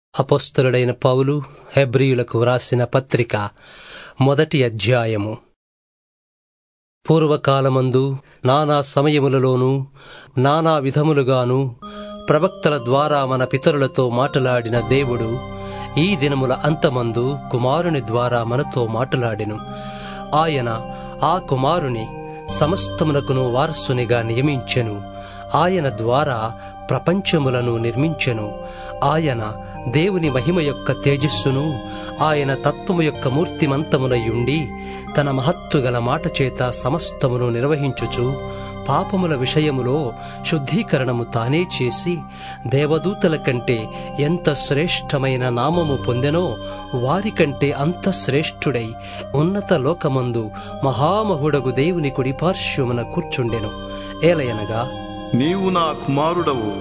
అపొస్తలుడైన పౌలు హెబ్రీయులకు వ్రాసిన పత్రిక మొదటి అధ్యాయము పూర్వకాలమందు నానా సమయములలోనూ నానా విధములుగాను ప్రవక్తల ద్వారా మన పితరులతో మాటలాడిన దేవుడు ఈ దినముల అంతమందు కుమారుని ద్వారా మనతో మాటలాడెను ఆయన ఆ కుమారుని సమస్తమునకును వారసునిగా నియమించెను ఆయన ద్వారా ప్రపంచములను నిర్మించెను ఆయన దేవుని మహిమ యొక్క తేజస్సును ఆయన తత్వము యొక్క మూర్తిమంతమునయుండి తన మహత్తు గల మాట చేత సమస్తమును నిర్వహించుచు పాపముల విషయములో శుద్ధీకరణము తానే చేసి దేవదూతల కంటే ఎంత శ్రేష్టమైన నామము పొందెనో వారికంటే అంత శ్రేష్ఠుడై ఉన్నత లోకమందు మహామహుడగు దేవుని కుడి పార్శ్వమున కూర్చుండెను ఏలయనగా నీవు నా కుమారుడవు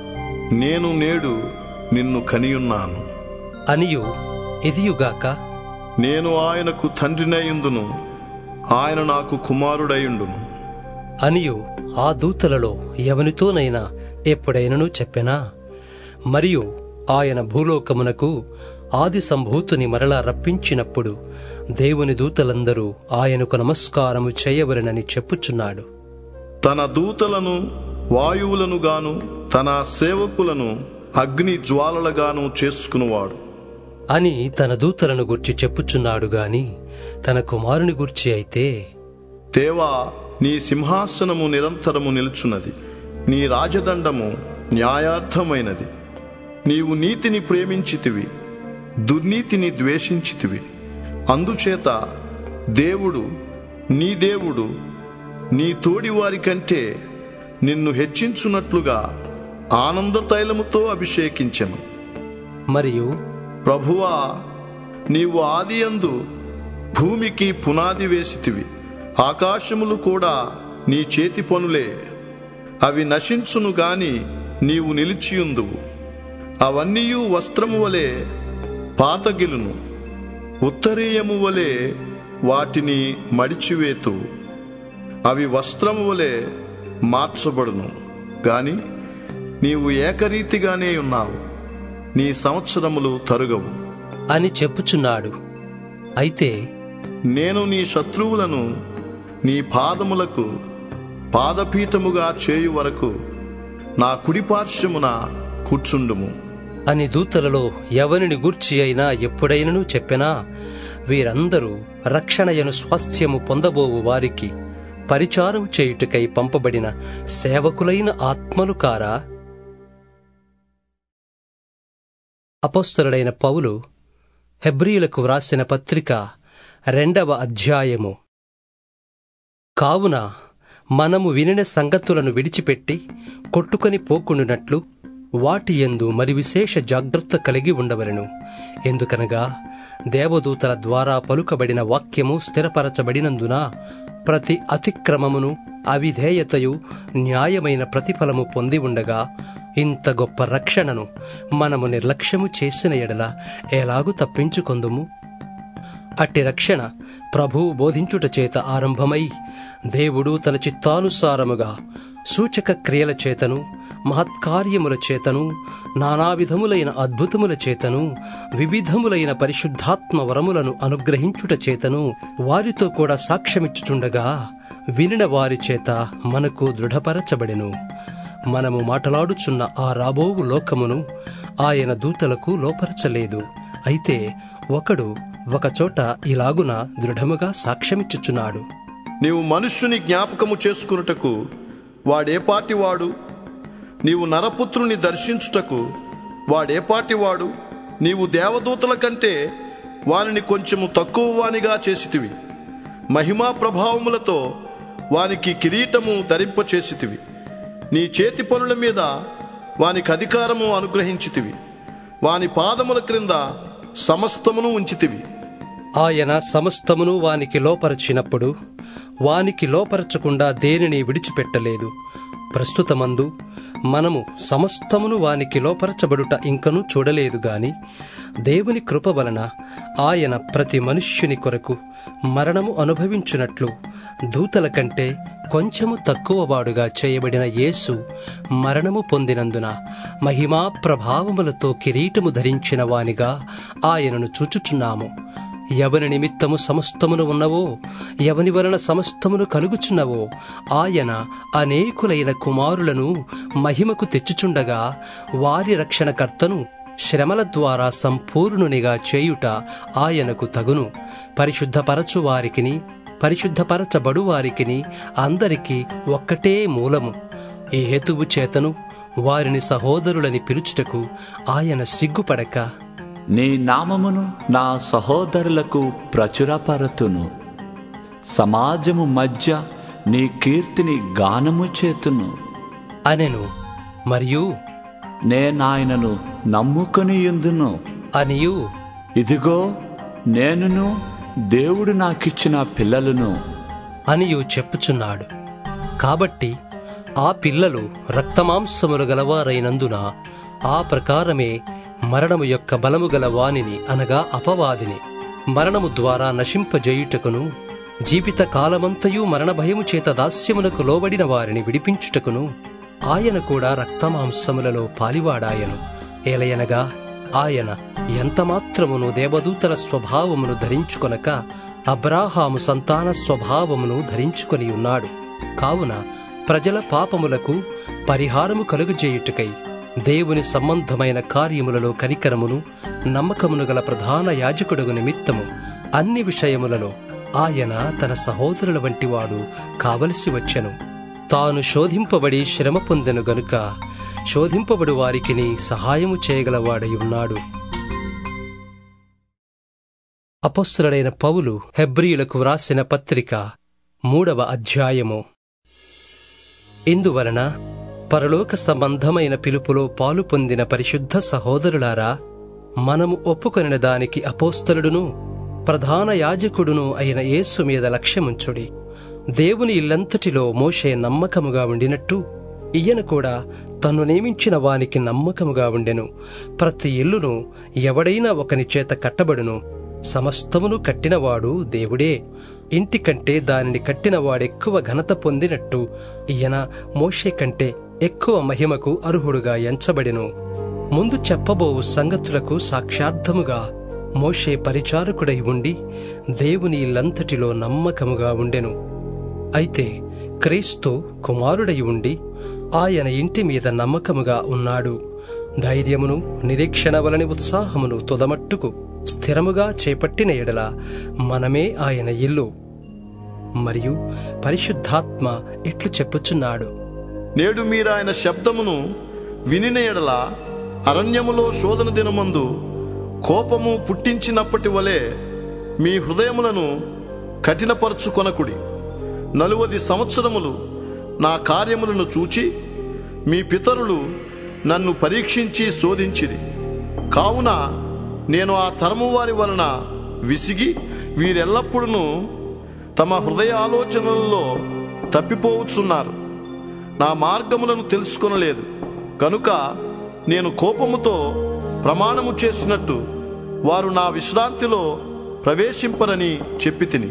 నేను నేడు నిన్ను కనియున్నాను అనియు ఇదియుగాక నేను ఆయనకు తండ్రినయుందును ఆయన నాకు కుమారుడయుండును అనియు ఆ దూతలలో ఎవనితోనైనా ఎప్పుడైనను చెప్పెనా మరియు ఆయన భూలోకమునకు ఆది సంభూతుని మరలా రప్పించినప్పుడు దేవుని దూతలందరూ ఆయనకు నమస్కారము చేయవలెనని చెప్పుచున్నాడు తన దూతలను వాయువులను గాను తన సేవకులను అగ్ని జ్వాలలుగాను చేసుకునివాడు అని తన దూతలను గుర్చి చెప్పుచున్నాడు గాని తన కుమారుని గుర్చి అయితే దేవా నీ సింహాసనము నిరంతరము నిలుచున్నది నీ రాజదండము న్యాయార్థమైనది నీవు నీతిని ప్రేమించితివి దుర్నీతిని ద్వేషించితివి అందుచేత దేవుడు నీ దేవుడు నీ తోడి వారి కంటే నిన్ను హెచ్చించున్నట్లుగా ఆనంద తైలముతో అభిషేకించెను మరియు ప్రభువా నీవు ఆదియందు భూమికి పునాది వేసితివి ఆకాశములు కూడా నీ చేతి పనులే అవి నశించును గాని నీవు నిలిచియుందువు అవన్నీయు వస్త్రము వలె పాతగిలును ఉత్తరీయము వలె వాటిని మడిచివేతు అవి వస్త్రము వలె మార్చబడును గాని నీవు ఏకరీతిగానే ఉన్నావు నీ సంవత్సరములు తరుగవు అని చెప్పుచున్నాడు అయితే నేను నీ శత్రువులను నీ పాదములకు పాదపీఠముగా చేయు వరకు నా కుడిపార్శ్వమున కూర్చుండుము అని దూతలలో ఎవరిని గూర్చి అయినా ఎప్పుడైనను చెప్పినా వీరందరూ రక్షణయను స్వాస్థ్యము పొందబోవు వారికి పరిచారం చేయుటకై పంపబడిన సేవకులైన ఆత్మలు కారా అపోస్తలుడైన పౌలు హెబ్రీయులకు వ్రాసిన పత్రిక రెండవ అధ్యాయము కావున మనము వినిన సంగతులను విడిచిపెట్టి కొట్టుకొని పోకుండునట్లు వాటి యందు మరి విశేష జాగ్రత్త కలిగి ఉండవలను ఎందుకనగా దేవదూతల ద్వారా పలుకబడిన వాక్యము స్థిరపరచబడినందున ప్రతి అతిక్రమమును అవిధేయతయు న్యాయమైన ప్రతిఫలము పొంది ఉండగా ఇంత గొప్ప రక్షణను మనము నిర్లక్ష్యము చేసిన ఎడల ఎలాగు తప్పించుకొందుము అట్టి రక్షణ ప్రభువు బోధించుట చేత ఆరంభమై దేవుడు తన చిత్తానుసారముగా సూచక క్రియల చేతను మహత్కార్యముల చేతను నానావిధములైన అద్భుతముల చేతను వివిధములైన పరిశుద్ధాత్మ వరములను అనుగ్రహించుట చేతను వారితో కూడా సాక్ష్యమిచ్చుచుండగా వినిన వారి చేత మనకు దృఢపరచబడెను మనము మాటలాడుచున్న ఆ రాబోవు లోకమును ఆయన దూతలకు లోపరచలేదు అయితే ఒకడు ఒకచోట ఇలాగున దృఢముగా సాక్ష్యమిచ్చుచున్నాడు నీవు మనుష్యుని జ్ఞాపకము చేసుకున్నటకు వాడేపాటి వాడు నీవు నరపుత్రుని దర్శించుటకు వాడేపాటి వాడు నీవు దేవదూతల కంటే వానిని కొంచెము తక్కువ వానిగా చేసితివి మహిమా ప్రభావములతో వానికి కిరీటము ధరింపచేసితివి నీ చేతి పనుల మీద వానికి అధికారము అనుగ్రహించితివి వాని పాదముల క్రింద సమస్తమును ఉంచితివి ఆయన సమస్తమును వానికి లోపరచినప్పుడు వానికి లోపరచకుండా దేనిని విడిచిపెట్టలేదు ప్రస్తుతమందు మనము సమస్తమును వానికి లోపరచబడుట ఇంకనూ చూడలేదు గాని దేవుని కృప వలన ఆయన ప్రతి మనుష్యుని కొరకు మరణము అనుభవించున్నట్లు దూతల కంటే కొంచెము తక్కువవాడుగా చేయబడిన యేసు మరణము పొందినందున మహిమా ప్రభావములతో కిరీటము ధరించిన వానిగా ఆయనను చూచుచున్నాము ఎవని నిమిత్తము సమస్తమును ఉన్నవో ఎవని వలన సమస్తమును కలుగుచున్నవో ఆయన అనేకులైన కుమారులను మహిమకు తెచ్చుచుండగా వారి రక్షణకర్తను శ్రమల ద్వారా సంపూర్ణునిగా చేయుట ఆయనకు తగును పరిశుద్ధపరచు వారికిని పరిశుద్ధపరచబడు వారికిని అందరికీ ఒక్కటే మూలము ఈ హేతువు చేతను వారిని సహోదరులని పిలుచుటకు ఆయన సిగ్గుపడక నీ నామమును నా సహోదరులకు ప్రచురపరతును సమాజము మధ్య నీ కీర్తిని గానము చేతును అనెను మరియు నేనాయనను నమ్ముకొనియుందును అనియు ఇదిగో నేనును దేవుడు నాకిచ్చిన పిల్లలను అనియు చెప్పుచున్నాడు కాబట్టి ఆ పిల్లలు రక్తమాంసములు గలవారైనందున ఆ ప్రకారమే మరణము యొక్క బలము గల వానిని అనగా అపవాదిని మరణము ద్వారా నశింపజేయుటకును జీవిత కాలమంతయు మరణ భయము చేత దాస్యమునకు లోబడిన వారిని విడిపించుటకును ఆయన కూడా రక్తమాంసములలో పాలివాడాయను ఏలయనగా ఆయన ఎంతమాత్రమును దేవదూతల స్వభావమును ధరించుకొనక అబ్రాహాము సంతాన స్వభావమును ధరించుకొని ఉన్నాడు కావున ప్రజల పాపములకు పరిహారము కలుగజేయుటకై దేవుని సంబంధమైన కార్యములలో కనికరమును నమ్మకమును గల ప్రధాన యాజకుడుగు నిమిత్తము అన్ని విషయములలో ఆయన తన సహోదరుల వంటివాడు కావలసి వచ్చెను తాను శోధింపబడి శ్రమ పొందెను గనుక శోధింపబడు వారికిని సహాయము చేయగలవాడై ఉన్నాడు అపస్సులైన పౌలు హెబ్రియులకు వ్రాసిన పత్రిక మూడవ అధ్యాయము ఇందువలన పరలోక సంబంధమైన పిలుపులో పాలు పొందిన పరిశుద్ధ సహోదరులారా మనము ఒప్పుకొనిన దానికి అపోస్తలుడును ప్రధాన యాజకుడును అయిన యేసు మీద లక్ష్యముంచుడి దేవుని ఇల్లంతటిలో మోషే నమ్మకముగా ఉండినట్టు ఈయన కూడా తన్ను నియమించిన వానికి నమ్మకముగా ఉండెను ప్రతి ఇల్లును ఎవడైనా ఒకని చేత కట్టబడును సమస్తమును కట్టినవాడు దేవుడే ఇంటి కంటే దానిని కట్టినవాడెక్కువ ఘనత పొందినట్టు ఈయన మోషే కంటే ఎక్కువ మహిమకు అర్హుడుగా ఎంచబడెను ముందు చెప్పబోవు సంగతులకు సాక్షార్థముగా మోషే పరిచారకుడై ఉండి దేవుని ఇల్లంతటిలో నమ్మకముగా ఉండెను అయితే క్రీస్తు కుమారుడై ఉండి ఆయన ఇంటి మీద నమ్మకముగా ఉన్నాడు ధైర్యమును నిరీక్షణ వలని ఉత్సాహమును తుదమట్టుకు స్థిరముగా చేపట్టిన ఎడల మనమే ఆయన ఇల్లు మరియు పరిశుద్ధాత్మ ఇట్లు చెప్పుచున్నాడు నేడు మీరాయన శబ్దమును వినిన ఎడల అరణ్యములో శోధన దినమందు కోపము పుట్టించినప్పటి వలె మీ హృదయములను కఠినపరచుకొనకుడి నలువది సంవత్సరములు నా కార్యములను చూచి మీ పితరులు నన్ను పరీక్షించి శోధించిరి కావున నేను ఆ తరము వారి వలన విసిగి వీరెల్లప్పుడూ తమ హృదయ ఆలోచనలలో తప్పిపోవచ్చున్నారు నా మార్గములను తెలుసుకొనలేదు కనుక నేను కోపముతో ప్రమాణము చేసినట్టు వారు నా విశ్రాంతిలో ప్రవేశింపరని చెప్పి తిని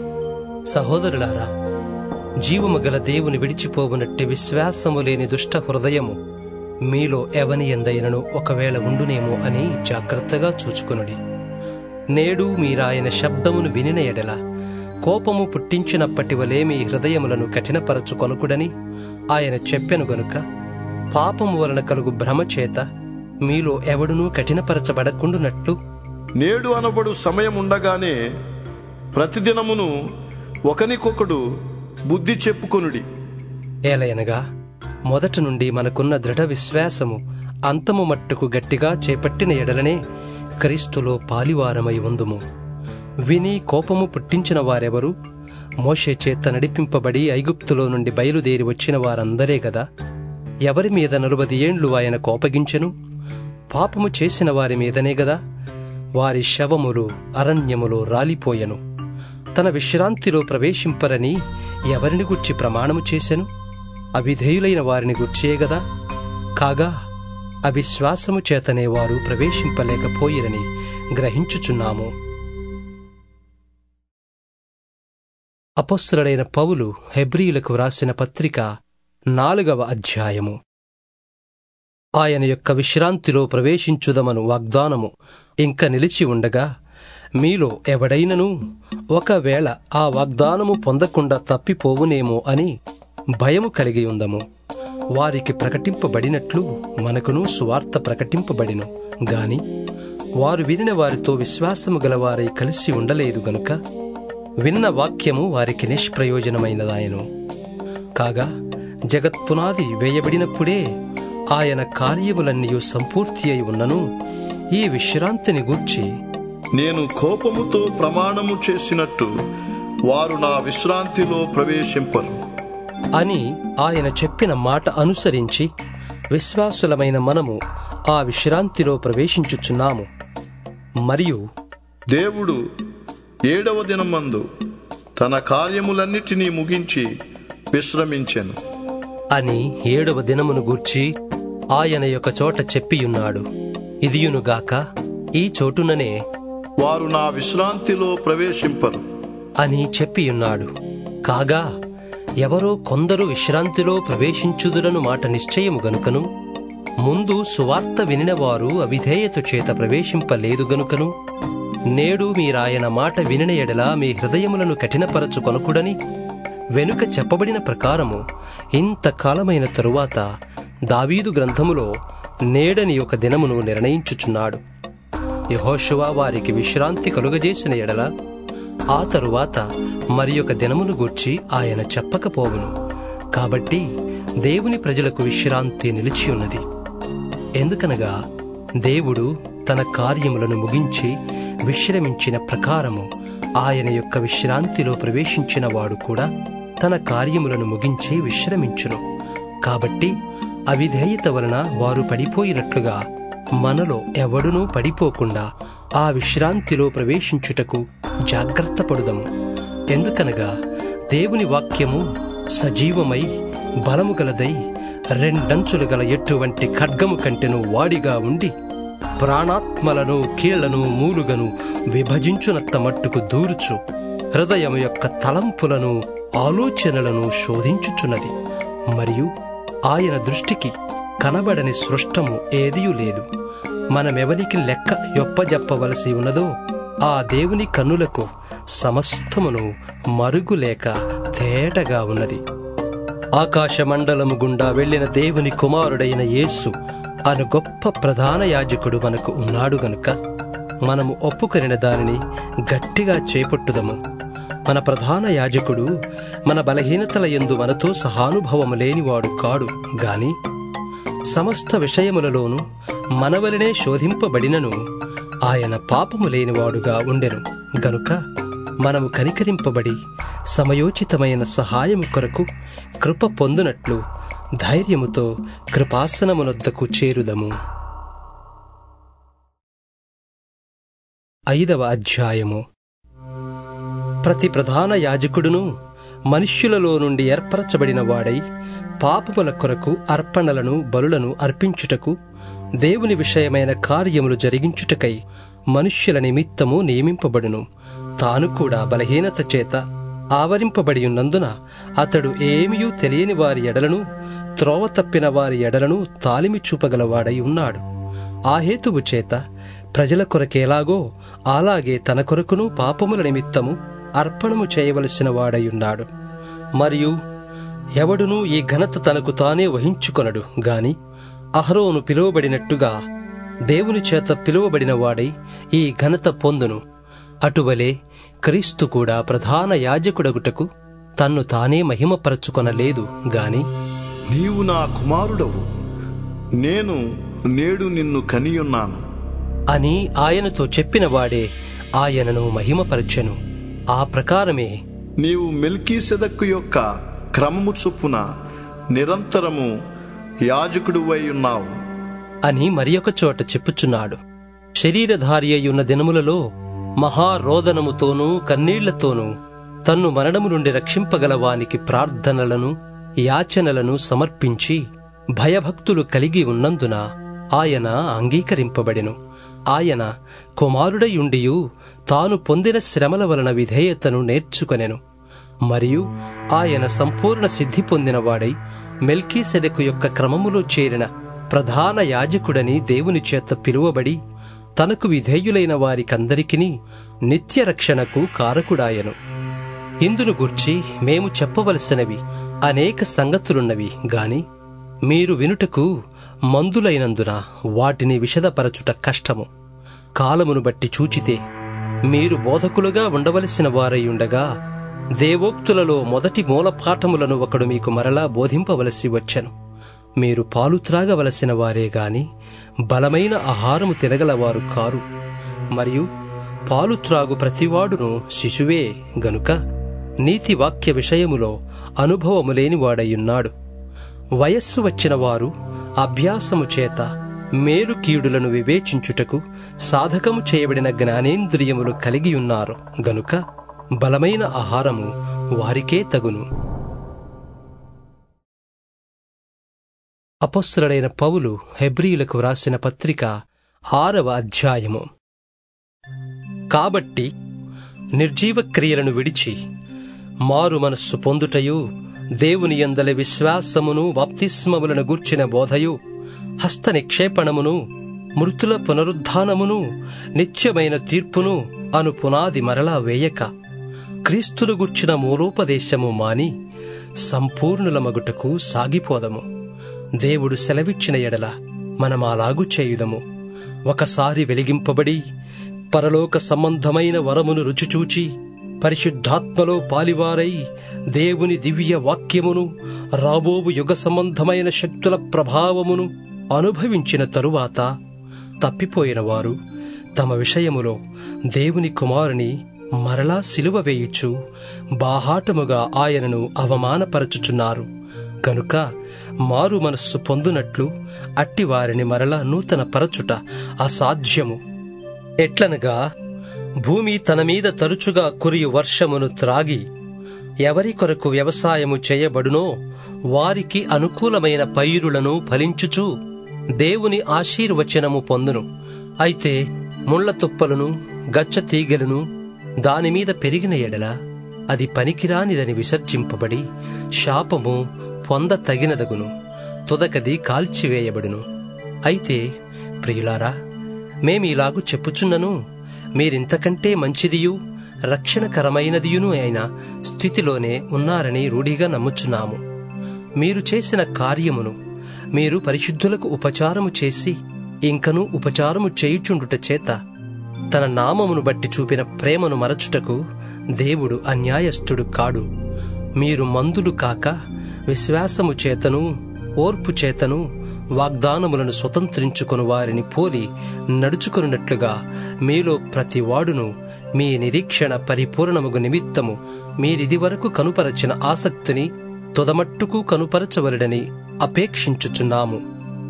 సహోదరులారా జీవము గల దేవుని విడిచిపోవునట్టి విశ్వాసము లేని దుష్ట హృదయము మీలో ఎవని ఎందైనను ఒకవేళ ఉండునేమో అని జాగ్రత్తగా చూచుకొనుడి నేడు మీరాయన శబ్దమును వినిన ఎడల కోపము పుట్టించినప్పటి వలె మీ హృదయములను కఠినపరచుకొనకుడని ఆయన చెప్పెను గనుక పాపము వలన కలుగు భ్రమ చేత మీలో ఎవడునూ కఠినపరచబడకుండునట్లు నేడు అనబడు సమయం ఉండగానే ప్రతిదినమును ఒకనికొకడు బుద్ధి చెప్పుకొనుడి ఏలయనగా మొదట నుండి మనకున్న దృఢ విశ్వాసము అంతము మట్టుకు గట్టిగా చేపట్టిన ఎడలనే క్రీస్తులో పాలివారమై ఉందుము విని కోపము పుట్టించిన వారెవరు మోషే చేత నడిపింపబడి ఐగుప్తులో నుండి బయలుదేరి వచ్చిన వారందరే గదా ఎవరి మీద నలుబది ఏండ్లు ఆయన కోపగించెను పాపము చేసిన వారి మీదనే గదా వారి శవములు అరణ్యములో రాలిపోయెను తన విశ్రాంతిలో ప్రవేశింపరని ఎవరిని గుర్చి ప్రమాణము చేసెను అవిధేయులైన వారిని గుర్చియే గదా కాగా అవిశ్వాసము చేతనే వారు ప్రవేశింపలేకపోయిరని గ్రహించుచున్నాము అపస్తుడైన పౌలు హెబ్రీయులకు వ్రాసిన పత్రిక నాలుగవ అధ్యాయము ఆయన యొక్క విశ్రాంతిలో ప్రవేశించుదమను వాగ్దానము ఇంక నిలిచి ఉండగా మీలో ఎవడైనను ఒకవేళ ఆ వాగ్దానము పొందకుండా తప్పిపోవునేమో అని భయము కలిగి ఉందము వారికి ప్రకటింపబడినట్లు మనకును సువార్త ప్రకటింపబడిను గాని వారు వినిన వారితో విశ్వాసము గలవారై కలిసి ఉండలేదు గనుక విన్న వాక్యము వారికి నిష్ప్రయోజనమైనదాయను కాగా జగత్పునాది వేయబడినప్పుడే ఆయన కార్యములన్నీ సంపూర్తి అయి ఉన్నను ఈ విశ్రాంతిని గూర్చి నేను కోపముతో ప్రమాణము చేసినట్టు వారు నా విశ్రాంతిలో ప్రవేశింపరు అని ఆయన చెప్పిన మాట అనుసరించి విశ్వాసులమైన మనము ఆ విశ్రాంతిలో ప్రవేశించుచున్నాము మరియు దేవుడు ఏడవ దినమందు తన కార్యములన్నిటినీ ముగించి విశ్రమించెను అని ఏడవ దినమును గూర్చి ఆయన యొక్క చోట చెప్పియున్నాడు ఇదియునుగాక ఈ చోటుననే వారు నా విశ్రాంతిలో ప్రవేశింపరు అని చెప్పియున్నాడు కాగా ఎవరో కొందరు విశ్రాంతిలో ప్రవేశించుదురను మాట నిశ్చయము గనుకను ముందు సువార్త వినినవారు అవిధేయత చేత ప్రవేశింపలేదు గనుకను నేడు మీరాయన మాట వినిన ఎడల మీ హృదయములను కఠినపరచుకొనకుడని వెనుక చెప్పబడిన ప్రకారము ఇంతకాలమైన తరువాత దావీదు గ్రంథములో నేడని ఒక దినమును నిర్ణయించుచున్నాడు యహోషువ వారికి విశ్రాంతి కలుగజేసిన ఎడల ఆ తరువాత మరి ఒక దినమును గూర్చి ఆయన చెప్పకపోవును కాబట్టి దేవుని ప్రజలకు విశ్రాంతి నిలిచి ఉన్నది ఎందుకనగా దేవుడు తన కార్యములను ముగించి విశ్రమించిన ప్రకారము ఆయన యొక్క విశ్రాంతిలో ప్రవేశించిన వాడు కూడా తన కార్యములను ముగించి విశ్రమించును కాబట్టి అవిధేయత వలన వారు పడిపోయినట్లుగా మనలో ఎవడునూ పడిపోకుండా ఆ విశ్రాంతిలో ప్రవేశించుటకు జాగ్రత్త పడుదము ఎందుకనగా దేవుని వాక్యము సజీవమై బలము గలదై రెండంచులు గల ఎటువంటి ఖడ్గము కంటెను వాడిగా ఉండి ప్రాణాత్మలను కీళ్లను మూలుగను విభజించునత్త మట్టుకు దూర్చు హృదయం యొక్క తలంపులను ఆలోచనలను శోధించుచున్నది మరియు ఆయన దృష్టికి కనబడని సృష్టము ఏదియూ లేదు మనమెవరికి లెక్క యొప్పజెప్పవలసి ఉన్నదో ఆ దేవుని కన్నులకు సమస్తమును మరుగులేక తేటగా ఉన్నది ఆకాశమండలము గుండా వెళ్ళిన దేవుని కుమారుడైన యేసు అను గొప్ప ప్రధాన యాజకుడు మనకు ఉన్నాడు గనుక మనము ఒప్పుకొనిన దానిని గట్టిగా చేపట్టుదము మన ప్రధాన యాజకుడు మన బలహీనతల యందు మనతో సహానుభవము లేనివాడు కాడు గాని సమస్త విషయములలోనూ మనవలనే శోధింపబడినను ఆయన పాపము లేనివాడుగా ఉండెను గనుక మనము కనికరింపబడి సమయోచితమైన సహాయము కొరకు కృప పొందునట్లు ధైర్యముతో కృపాసనమునొద్దకు చేరుదము ఐదవ అధ్యాయము ప్రతి ప్రధాన యాజకుడును మనుష్యులలో నుండి ఏర్పరచబడిన వాడై పాపముల కొరకు అర్పణలను బలులను అర్పించుటకు దేవుని విషయమైన కార్యములు జరిగించుటకై మనుష్యుల నిమిత్తము నియమింపబడును తాను కూడా బలహీనత చేత ఆవరింపబడి ఉన్నందున అతడు ఏమియూ తెలియని వారి ఎడలను త్రోవ తప్పిన వారి ఎడలను తాలిమి చూపగలవాడై ఉన్నాడు ఆ హేతువు చేత ప్రజల కొరకేలాగో అలాగే తన కొరకును పాపముల నిమిత్తము అర్పణము చేయవలసిన వాడయున్నాడు మరియు ఎవడునూ ఈ ఘనత తనకు తానే వహించుకొనడు గాని అహరోను పిలువబడినట్టుగా దేవుని చేత పిలువబడిన వాడై ఈ ఘనత పొందును అటువలే క్రీస్తు కూడా ప్రధాన యాజకుడగుటకు తన్ను తానే మహిమపరచుకొనలేదు గాని నీవు నా కుమారుడవు నేను నేడు నిన్ను కనియున్నాను అని ఆయనతో చెప్పిన వాడే ఆయనను మహిమపరచెను ఆ ప్రకారమే నీవు మెల్కీసెదక్కు యొక్క క్రమము చొప్పున నిరంతరము యాజకుడువై ఉన్నావు అని మరి ఒక చోట చెప్పుచున్నాడు శరీరధారి అయ్యున్న దినములలో మహారోదనముతోనూ కన్నీళ్లతోనూ తన్ను మరణము నుండి రక్షింపగల వానికి ప్రార్థనలను యాచనలను సమర్పించి భయభక్తులు కలిగి ఉన్నందున ఆయన అంగీకరింపబడెను ఆయన కుమారుడయుండియు తాను పొందిన శ్రమల వలన విధేయతను నేర్చుకొనెను మరియు ఆయన సంపూర్ణ సిద్ధి పొందినవాడై మెల్కీసెదెకు యొక్క క్రమములో చేరిన ప్రధాన యాజకుడని దేవుని చేత పిలువబడి తనకు విధేయులైన వారికందరికిని నిత్య రక్షణకు కారకుడాయను ఇందును గూర్చి మేము చెప్పవలసినవి అనేక సంగతులున్నవి గాని మీరు వినుటకు మందులైనందున వాటిని విషదపరచుట కష్టము కాలమును బట్టి చూచితే మీరు బోధకులుగా ఉండవలసిన వారై ఉండగా దేవోక్తులలో మొదటి మూలపాఠములను ఒకడు మీకు మరలా బోధింపవలసి వచ్చెను మీరు పాలు త్రాగవలసిన వారే గాని బలమైన ఆహారము తినగలవారు కారు మరియు పాలు త్రాగు ప్రతివాడును శిశువే గనుక నీతి వాక్య విషయములో అనుభవము లేనివాడయ్యున్నాడు వయస్సు వచ్చిన వారు అభ్యాసము చేత మేలు కీడులను వివేచించుటకు సాధకము చేయబడిన జ్ఞానేంద్రియములు కలిగి ఉన్నారు గనుక బలమైన ఆహారము వారికే తగును అపస్సురుడైన పౌలు హెబ్రీయులకు వ్రాసిన పత్రిక ఆరవ అధ్యాయము కాబట్టి నిర్జీవ క్రియలను విడిచి మారు మనస్సు పొందుటయు దేవుని యందలి విశ్వాసమును బాప్తిస్మములను గూర్చిన బోధయు హస్త నిక్షేపణమును మృతుల పునరుద్ధానమును నిత్యమైన తీర్పును అను పునాది మరలా వేయక క్రీస్తును గుర్చిన మూలోపదేశము మాని సంపూర్ణుల మగుటకు సాగిపోదము దేవుడు సెలవిచ్చిన ఎడల మనమాలాగు చేయుదము ఒకసారి వెలిగింపబడి పరలోక సంబంధమైన వరమును రుచిచూచి పరిశుద్ధాత్మలో పాలివారై దేవుని దివ్య వాక్యమును రాబోవు యుగ సంబంధమైన శక్తుల ప్రభావమును అనుభవించిన తరువాత తప్పిపోయిన వారు తమ విషయములో దేవుని కుమారుని మరలా సిలువ వేయుచు బాహాటముగా ఆయనను అవమానపరచుచున్నారు కనుక మారు మనస్సు పొందునట్లు అట్టివారిని మరలా నూతన పరచుట అసాధ్యము ఎట్లనగా భూమి తన మీద తరచుగా కురియు వర్షమును త్రాగి ఎవరి కొరకు వ్యవసాయము చేయబడునో వారికి అనుకూలమైన పైరులను ఫలించుచు దేవుని ఆశీర్వచనము పొందును అయితే ముళ్ల తుప్పలను గచ్చ తీగలను దానిమీద పెరిగిన ఎడల అది పనికిరానిదని విసర్జింపబడి శాపము పొంద తగినదగును తుదకది కాల్చివేయబడును అయితే ప్రియులారా మేమీలాగు చెప్పుచున్నను మీరింతకంటే మంచిదియు రక్షణకరమైనదియును అయిన స్థితిలోనే ఉన్నారని రూఢిగా నమ్ముచున్నాము మీరు చేసిన కార్యమును మీరు పరిశుద్ధులకు ఉపచారము చేసి ఇంకను ఉపచారము చేయుచుండుట చేత తన నామమును బట్టి చూపిన ప్రేమను మరచుటకు దేవుడు అన్యాయస్థుడు కాడు మీరు మందులు కాక విశ్వాసము చేతను ఓర్పు చేతను వాగ్దానములను స్వతంత్రించుకుని వారిని పోలి నడుచుకున్నట్లుగా మీలో ప్రతి వాడును మీ నిరీక్షణ పరిపూర్ణముగు నిమిత్తము మీరిది వరకు కనుపరచిన ఆసక్తిని తొదమట్టుకు కనుపరచవలడని అపేక్షించుచున్నాము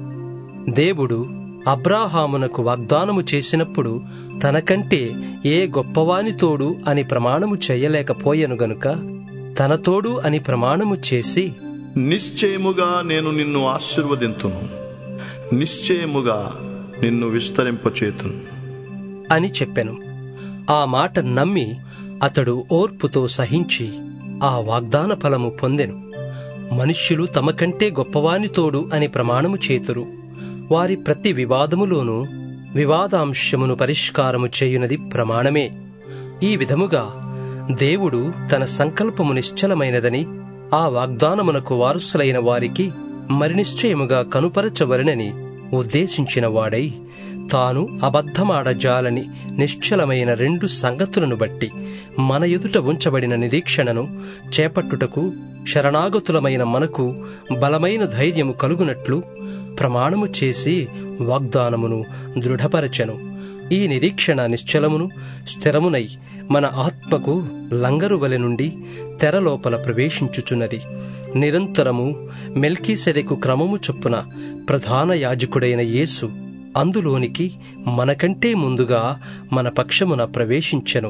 దేవుడు అబ్రాహామునకు వాగ్దానము చేసినప్పుడు తనకంటే ఏ గొప్పవాని తోడు అని ప్రమాణము చేయలేకపోయెను గనుక తన తోడు అని ప్రమాణము చేసి నిశ్చయముగా నేను నిన్ను ఆశీర్వదింతును నిశ్చయముగా నిన్ను విస్తరింపచేతును అని చెప్పెను ఆ మాట నమ్మి అతడు ఓర్పుతో సహించి ఆ వాగ్దాన ఫలము పొందెను మనుష్యులు తమకంటే గొప్పవాని తోడు అని ప్రమాణము చేతురు వారి ప్రతి వివాదములోనూ వివాదాంశమును పరిష్కారము చేయునది ప్రమాణమే ఈ విధముగా దేవుడు తన సంకల్పము నిశ్చలమైనదని ఆ వాగ్దానమునకు వారసులైన వారికి మరి నిశ్చయముగా కనుపరచవలనని ఉద్దేశించిన వాడై తాను అబద్ధమాడజాలని నిశ్చలమైన రెండు సంగతులను బట్టి మన ఎదుట ఉంచబడిన నిరీక్షణను చేపట్టుటకు శరణాగతులమైన మనకు బలమైన ధైర్యము కలుగునట్లు ప్రమాణము చేసి వాగ్దానమును దృఢపరచెను ఈ నిరీక్షణ నిశ్చలమును స్థిరమునై మన ఆత్మకు లంగరువలె నుండి తెరలోపల ప్రవేశించుచున్నది నిరంతరము మెల్కీసెదెకు క్రమము చొప్పున ప్రధాన యాజకుడైన యేసు అందులోనికి మనకంటే ముందుగా మన పక్షమున ప్రవేశించెను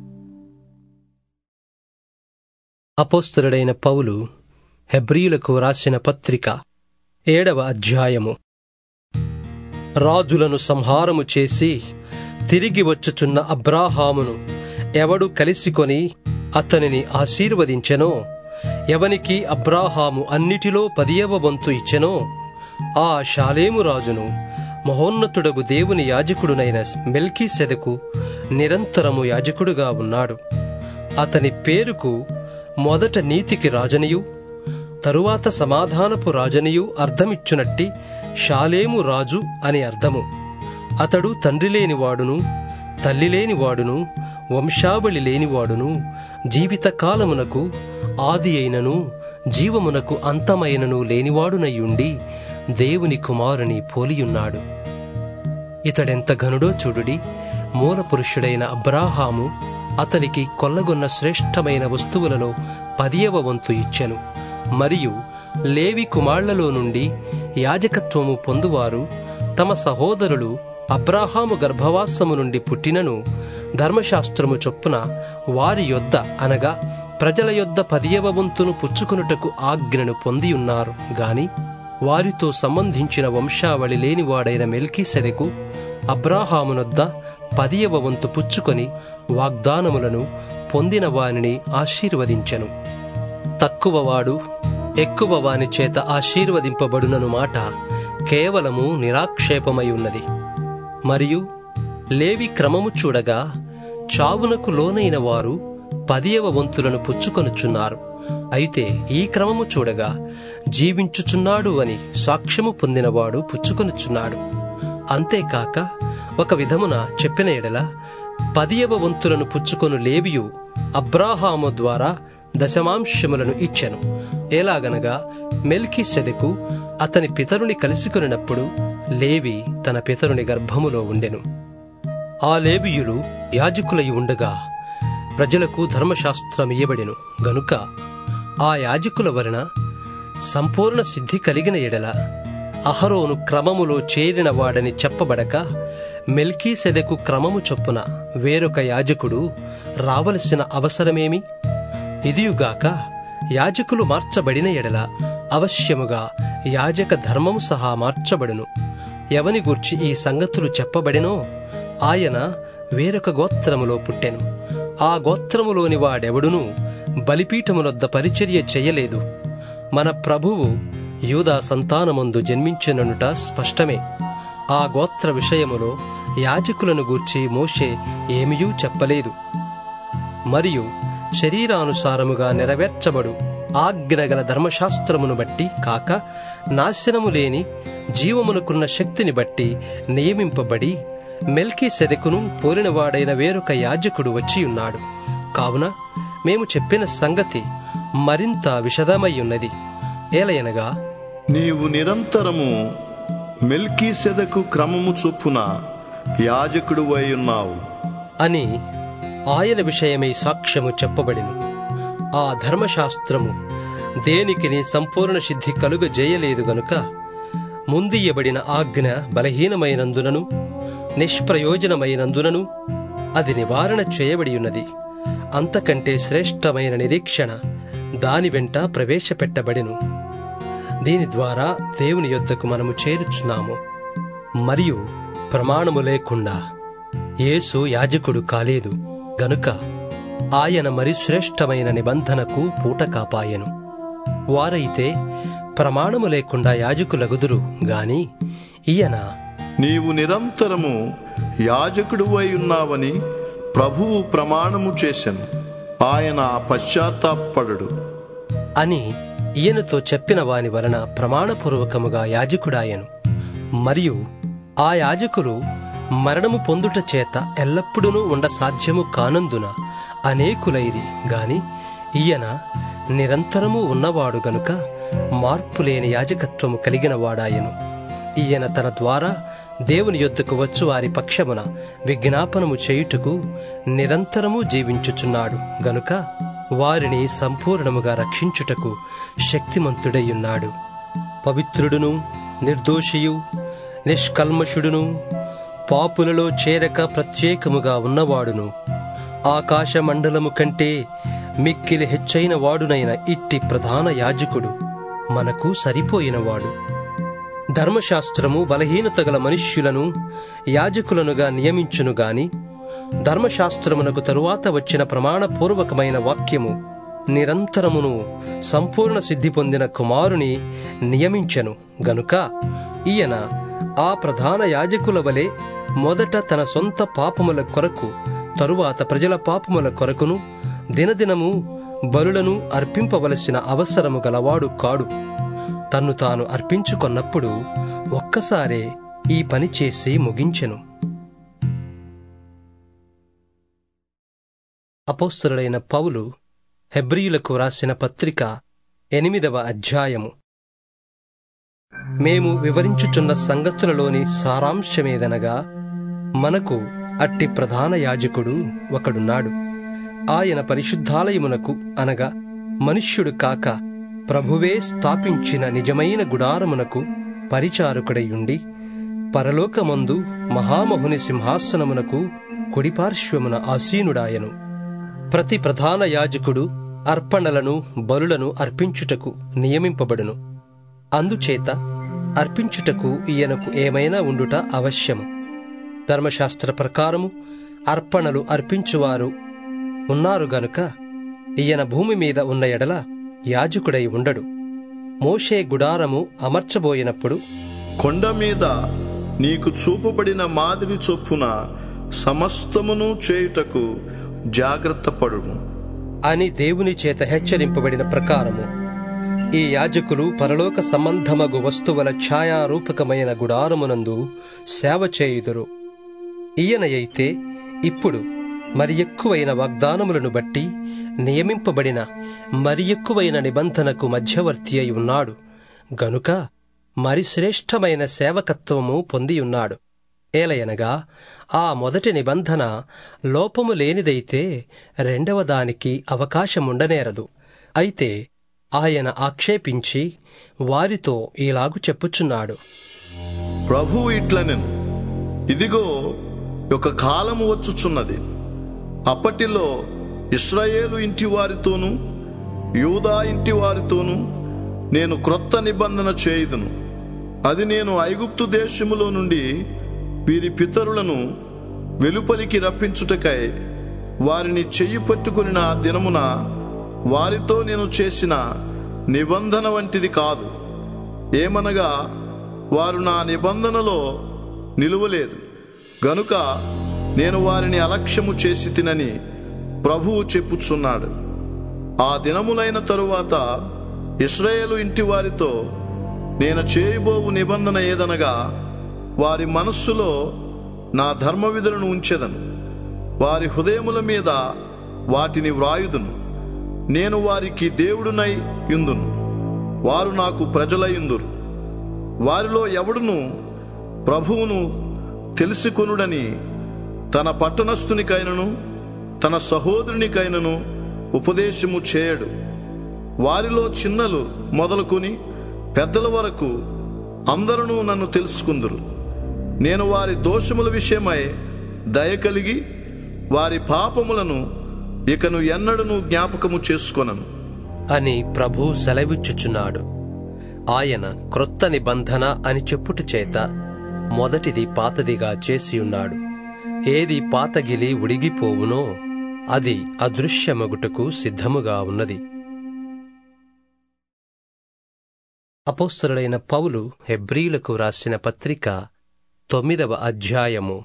అపోస్తలుడైన పౌలు హెబ్రీయులకు రాసిన పత్రిక ఏడవ అధ్యాయము రాజులను సంహారము చేసి తిరిగి వచ్చుచున్న అబ్రాహామును ఎవడు కలిసికొని అతనిని ఆశీర్వదించెనో ఎవనికి అబ్రాహాము అన్నిటిలో పదియవ వంతు ఇచ్చెనో ఆ షాలేము రాజును మహోన్నతుడగు దేవుని యాజకుడునైన మెల్కీసెదకు నిరంతరము యాజకుడుగా ఉన్నాడు అతని పేరుకు మొదట నీతికి రాజనియు తరువాత సమాధానపు రాజనియు అర్థమిచ్చునట్టి షాలేము రాజు అని అర్థము అతడు తండ్రి లేనివాడును తల్లి లేనివాడును వంశావళి లేనివాడును జీవితకాలమునకు ఆది అయినను జీవమునకు అంతమైనను లేనివాడునయ్యుండి దేవుని కుమారుని పోలియున్నాడు ఇతడెంత ఘనుడో చూడుడి మూల పురుషుడైన అబ్రాహాము అతనికి కొల్లగొన్న శ్రేష్టమైన వస్తువులలో పదియవ వంతు ఇచ్చెను మరియు లేవి కుమార్లలో నుండి యాజకత్వము పొందువారు తమ సహోదరులు అబ్రాహాము గర్భవాసము నుండి పుట్టినను ధర్మశాస్త్రము చొప్పున వారి యొద్ద అనగా ప్రజల యొద్ద పదియవ వంతును పుచ్చుకొనుటకు ఆజ్ఞను పొందియున్నారు గాని వారితో సంబంధించిన వంశావళి లేనివాడైన మెల్కీసెదెకు అబ్రాహామునొద్ద పదియవ వంతు పుచ్చుకొని వాగ్దానములను పొందిన వానిని ఆశీర్వదించెను తక్కువవాడు ఎక్కువ వాని చేత ఆశీర్వదింపబడునను మాట కేవలము నిరాక్షేపమై ఉన్నది మరియు లేవి క్రమము చూడగా చావునకు లోనైన వారు పదియవ వంతులను పుచ్చుకొనుచున్నారు అయితే ఈ క్రమము చూడగా జీవించుచున్నాడు అని సాక్ష్యము పొందినవాడు పుచ్చుకొనుచున్నాడు అంతేకాక ఒక విధమున చెప్పిన ఎడల పదియవ వంతులను పుచ్చుకొను లేవియు అబ్రాహాము ద్వారా దశమాంశములను ఇచ్చెను ఎలాగనగా మెల్కి సెదెకు అతని పితరుని కలిసికొనినప్పుడు లేవి తన పితరుని గర్భములో ఉండెను ఆ లేవియులు యాజకులై ఉండగా ప్రజలకు ధర్మశాస్త్రం ఇయ్యబడెను గనుక ఆ యాజకుల వలన సంపూర్ణ సిద్ధి కలిగిన ఎడల అహరోను క్రమములో చేరిన వాడని చెప్పబడక మెల్కీ సెదెకు క్రమము చొప్పున వేరొక యాజకుడు రావలసిన అవసరమేమి ఇదియుగాక యాజకులు మార్చబడిన ఎడల అవశ్యముగా యాజక ధర్మము సహా మార్చబడును ఎవని గూర్చి ఈ సంగతులు చెప్పబడినో ఆయన వేరొక గోత్రములో పుట్టెను ఆ గోత్రములోని వాడెవడునూ బలిపీఠమునొద్ద పరిచర్య చెయ్యలేదు మన ప్రభువు యూదా సంతానమందు జన్మించిననుట స్పష్టమే ఆ గోత్ర విషయములో యాజకులను గూర్చి మోషే ఏమియూ చెప్పలేదు మరియు శరీరానుసారముగా నెరవేర్చబడు ఆజ్ఞగల ధర్మశాస్త్రమును బట్టి కాక నాశనము లేని జీవమునకున్న శక్తిని బట్టి నియమింపబడి మెల్కీ సెదకును పోలినవాడైన వేరొక యాజకుడు వచ్చియున్నాడు కావున మేము చెప్పిన సంగతి మరింత విషదమై ఉన్నది ఏలయనగా నీవు నిరంతరము మెల్కీసెదకు క్రమము చొప్పున యాజకుడు ఉన్నావు అని ఆయన విషయమై సాక్ష్యము చెప్పబడిను ఆ ధర్మశాస్త్రము దేనికిని సంపూర్ణ సిద్ధి కలుగజేయలేదు గనుక ముందియ్యబడిన ఆజ్ఞ బలహీనమైనందునను నిష్ప్రయోజనమైనందునను అది నివారణ చేయబడి ఉన్నది అంతకంటే శ్రేష్టమైన నిరీక్షణ దాని వెంట ప్రవేశపెట్టబడెను దీని ద్వారా దేవుని యొద్దకు మనము చేరుచున్నాము మరియు ప్రమాణము లేకుండా యేసు యాజకుడు కాలేదు గనుక ఆయన మరి శ్రేష్టమైన నిబంధనకు పూట కాపాయెను వారైతే ప్రమాణము లేకుండా యాజకులగుదురు గాని ఈయన నీవు నిరంతరము యాజకుడు ఉన్నావని ప్రభువు ప్రమాణము చేసెను ఆయన పశ్చాత్తాపడడు అని ఈయనతో చెప్పిన వాని వలన ప్రమాణపూర్వకముగా యాజకుడాయను మరియు ఆ యాజకులు మరణము పొందుట చేత ఎల్లప్పుడూ ఉండ సాధ్యము కానందున అనేకులైరి గాని ఈయన నిరంతరము ఉన్నవాడు గనుక మార్పులేని యాజకత్వము కలిగిన వాడాయను ఈయన తన ద్వారా దేవుని యొద్దకు వచ్చు వారి పక్షమున విజ్ఞాపనము చేయుటకు నిరంతరము జీవించుచున్నాడు గనుక వారిని సంపూర్ణముగా రక్షించుటకు శక్తిమంతుడయ్యున్నాడు పవిత్రుడును నిర్దోషియు నిష్కల్మషుడును పాపులలో చేరక ప్రత్యేకముగా ఉన్నవాడును ఆకాశ మండలము కంటే మిక్కిలి హెచ్చైన వాడునైన ఇట్టి ప్రధాన యాజకుడు మనకు సరిపోయినవాడు ధర్మశాస్త్రము బలహీనత గల మనుష్యులను యాజకులనుగా నియమించును గాని ధర్మశాస్త్రమునకు తరువాత వచ్చిన ప్రమాణపూర్వకమైన వాక్యము నిరంతరమును సంపూర్ణ సిద్ధి పొందిన కుమారుని నియమించెను గనుక ఈయన ఆ ప్రధాన యాజకుల వలె మొదట తన సొంత పాపముల కొరకు తరువాత ప్రజల పాపముల కొరకును దినదినము బలులను అర్పింపవలసిన అవసరము గలవాడు కాడు తన్ను తాను అర్పించుకొన్నప్పుడు ఒక్కసారే ఈ పని చేసి ముగించెను అపోస్తలుడైన పౌలు హెబ్రియులకు రాసిన పత్రిక ఎనిమిదవ అధ్యాయము మేము వివరించుచున్న సంగతులలోని సారాంశమేదనగా మనకు అట్టి ప్రధాన యాజకుడు ఒకడున్నాడు ఆయన పరిశుద్ధాలయమునకు అనగా మనుష్యుడు కాక ప్రభువే స్థాపించిన నిజమైన గుడారమునకు పరిచారకుడయుండి పరలోకమందు మహామహుని సింహాసనమునకు కుడిపార్శ్వమున ఆసీనుడాయను ప్రతి ప్రధాన యాజకుడు అర్పణలను బలులను అర్పించుటకు నియమింపబడును అందుచేత అర్పించుటకు ఈయనకు ఏమైనా ఉండుట అవశ్యము ధర్మశాస్త్ర ప్రకారము అర్పణలు అర్పించువారు ఉన్నారు గనుక ఈయన భూమి మీద ఉన్న ఎడల యాజకుడై ఉండడు మోషే గుడారము అమర్చబోయినప్పుడు కొండ మీద నీకు చూపబడిన మాదిరి చొప్పున సమస్తమును చేయుటకు జాగ్రత్త పడును అని దేవుని చేత హెచ్చరింపబడిన ప్రకారము ఈ యాజకులు పరలోక సంబంధమగు వస్తువుల ఛాయారూపకమైన గుడారమునందు సేవ చేయుదురు ఈయనయైతే ఇప్పుడు మరి ఎక్కువైన వాగ్దానములను బట్టి నియమింపబడిన మరి ఎక్కువైన నిబంధనకు మధ్యవర్తి అయి ఉన్నాడు గనుక మరి శ్రేష్టమైన సేవకత్వము పొందియున్నాడు ఏలయనగా ఆ మొదటి నిబంధన లోపము లేనిదైతే రెండవ దానికి అవకాశముండనేరదు అయితే ఆయన ఆక్షేపించి వారితో ఇలాగు చెప్పుచున్నాడు ప్రభువు ఇట్లనెను ఇదిగో ఒక కాలము వచ్చుచున్నది అప్పటిలో ఇస్రాయేలు ఇంటి వారితోనూ యూదా ఇంటి వారితోనూ నేను క్రొత్త నిబంధన చేయుదును అది నేను ఐగుప్తు దేశములో నుండి వీరి పితరులను వెలుపలికి రప్పించుటకై వారిని చెయ్యి పట్టుకుని ఆ దినమున వారితో నేను చేసిన నిబంధన వంటిది కాదు ఏమనగా వారు నా నిబంధనలో నిలువలేదు గనుక నేను వారిని అలక్ష్యము చేసి తినని ప్రభువు చెప్పుచున్నాడు ఆ దినములైన తరువాత ఇస్రాయేలు ఇంటి వారితో నేను చేయబోవు నిబంధన ఏదనగా వారి మనస్సులో నా ధర్మ విధులను ఉంచెదను వారి హృదయముల మీద వాటిని వ్రాయుదును నేను వారికి దేవుడునై యుందును వారు నాకు ప్రజలయుందురు వారిలో ఎవడును ప్రభువును తెలుసుకొనుడని తన పట్టణస్థునికైనను తన సహోదరునికైనను ఉపదేశము చేయడు వారిలో చిన్నలు మొదలుకొని పెద్దల వరకు అందరూ నన్ను తెలుసుకుందురు నేను వారి దోషముల విషయమై దయ కలిగి వారి పాపములను ఇకను ఎన్నడను జ్ఞాపకము చేసుకొనను అని ప్రభు సెలవిచ్చుచున్నాడు ఆయన క్రొత్త నిబంధన అని చెప్పుట చేత మొదటిది పాతదిగా చేసియున్నాడు ఏది పాతగిలి ఉడిగిపోవునో అది అదృశ్యమగుటకు సిద్ధముగా ఉన్నది అపోస్తలుడైన పౌలు హెబ్రీలకు రాసిన పత్రిక తొమ్మిదవ అధ్యాయము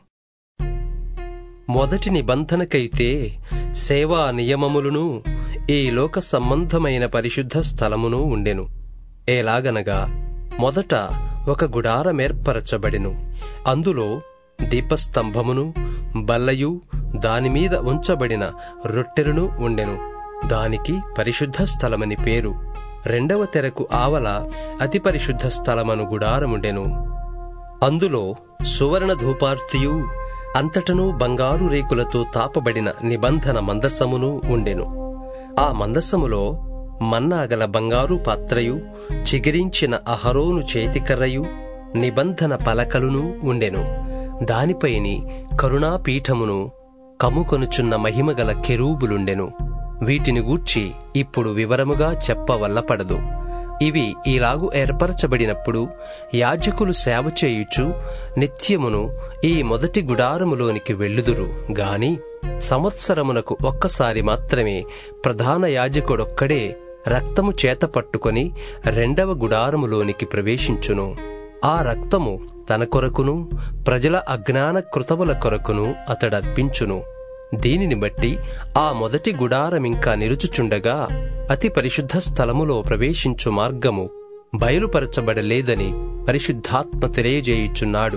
మొదటి నిబంధనకైతే సేవా నియమములను ఈ లోక సంబంధమైన పరిశుద్ధ స్థలమును ఉండెను ఎలాగనగా మొదట ఒక గుడారమేర్పరచబడెను అందులో దీపస్తంభమును బల్లయు దానిమీద ఉంచబడిన రొట్టెలను ఉండెను దానికి పరిశుద్ధ స్థలమని పేరు రెండవ తెరకు ఆవల అతి పరిశుద్ధ స్థలమను గుడారముండెను అందులో సువర్ణ ధూపార్తియు అంతటను బంగారు రేకులతో తాపబడిన నిబంధన మందసమును ఉండెను ఆ మందసములో మన్నాగల బంగారు పాత్రయు చిగిరించిన అహరోను చేతికర్రయు నిబంధన పలకలును ఉండెను దానిపైని కరుణాపీఠమును కమ్ముకొనుచున్న మహిమగల కెరూబులుండెను వీటిని గూర్చి ఇప్పుడు వివరముగా చెప్పవల్లపడదు ఇవి ఇలాగు ఏర్పరచబడినప్పుడు యాజకులు సేవ చేయుచు నిత్యమును ఈ మొదటి గుడారములోనికి వెళ్ళుదురు గాని సంవత్సరమునకు ఒక్కసారి మాత్రమే ప్రధాన యాజకుడొక్కడే రక్తము చేత పట్టుకొని రెండవ గుడారములోనికి ప్రవేశించును ఆ రక్తము తన కొరకును ప్రజల అజ్ఞాన కృతముల కొరకును అతడర్పించును దీనిని బట్టి ఆ మొదటి గుడారమింకా నిలుచుచుండగా అతి పరిశుద్ధ స్థలములో ప్రవేశించు మార్గము బయలుపరచబడలేదని పరిశుద్ధాత్మ తెలియజేయుచున్నాడు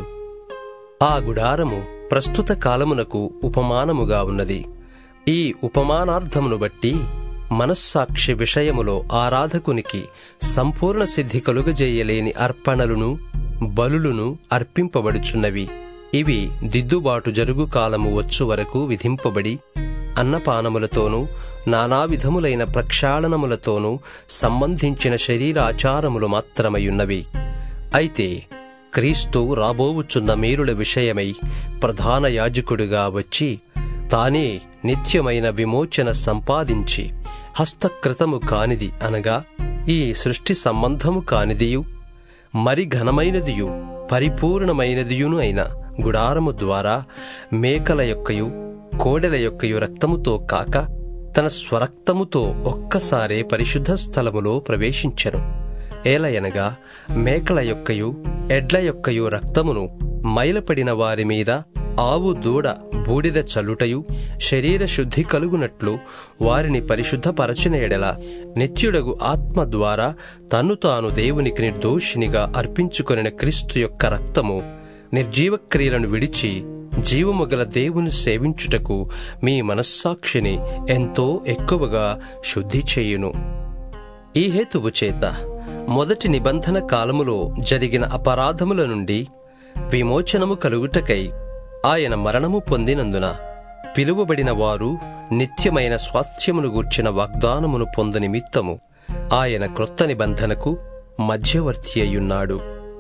ఆ గుడారము ప్రస్తుత కాలమునకు ఉపమానముగా ఉన్నది ఈ ఉపమానార్థమును బట్టి మనస్సాక్షి విషయములో ఆరాధకునికి సంపూర్ణ సిద్ధి కలుగజేయలేని అర్పణలును బలులును అర్పింపబడుచున్నవి ఇవి దిద్దుబాటు జరుగు కాలము వచ్చు వరకు విధింపబడి అన్నపానములతోనూ నానా విధములైన ప్రక్షాళనములతోనూ సంబంధించిన శరీరాచారములు మాత్రమయున్నవి అయితే క్రీస్తు రాబోవుచున్న మేరుల విషయమై ప్రధాన యాజకుడిగా వచ్చి తానే నిత్యమైన విమోచన సంపాదించి హస్తకృతము కానిది అనగా ఈ సృష్టి సంబంధము కానిదియు మరి ఘనమైనదియు పరిపూర్ణమైనదియును అయిన గుడారము ద్వారా మేకల యొక్కయు కోడెల యొక్కయు రక్తముతో కాక తన స్వరక్తముతో ఒక్కసారే పరిశుద్ధ స్థలములో ప్రవేశించెను ఏలయనగా మేకల యొక్కయు ఎడ్ల యొక్కయు రక్తమును మైలపడిన వారి మీద ఆవు దూడ బూడిద చల్లుటయు శరీర శుద్ధి కలుగునట్లు వారిని పరిశుద్ధపరచిన ఎడల నిత్యుడగు ఆత్మ ద్వారా తన్ను తాను దేవునికి నిర్దోషినిగా అర్పించుకొనిన క్రీస్తు యొక్క రక్తము నిర్జీవ క్రియలను విడిచి జీవము గల దేవుని సేవించుటకు మీ మనస్సాక్షిని ఎంతో ఎక్కువగా శుద్ధి చేయును ఈ హేతువు చేత మొదటి నిబంధన కాలములో జరిగిన అపరాధముల నుండి విమోచనము కలుగుటకై ఆయన మరణము పొందినందున పిలువబడిన వారు నిత్యమైన స్వాస్థ్యమును గూర్చిన వాగ్దానమును పొంద నిమిత్తము ఆయన క్రొత్త నిబంధనకు మధ్యవర్తి అయ్యున్నాడు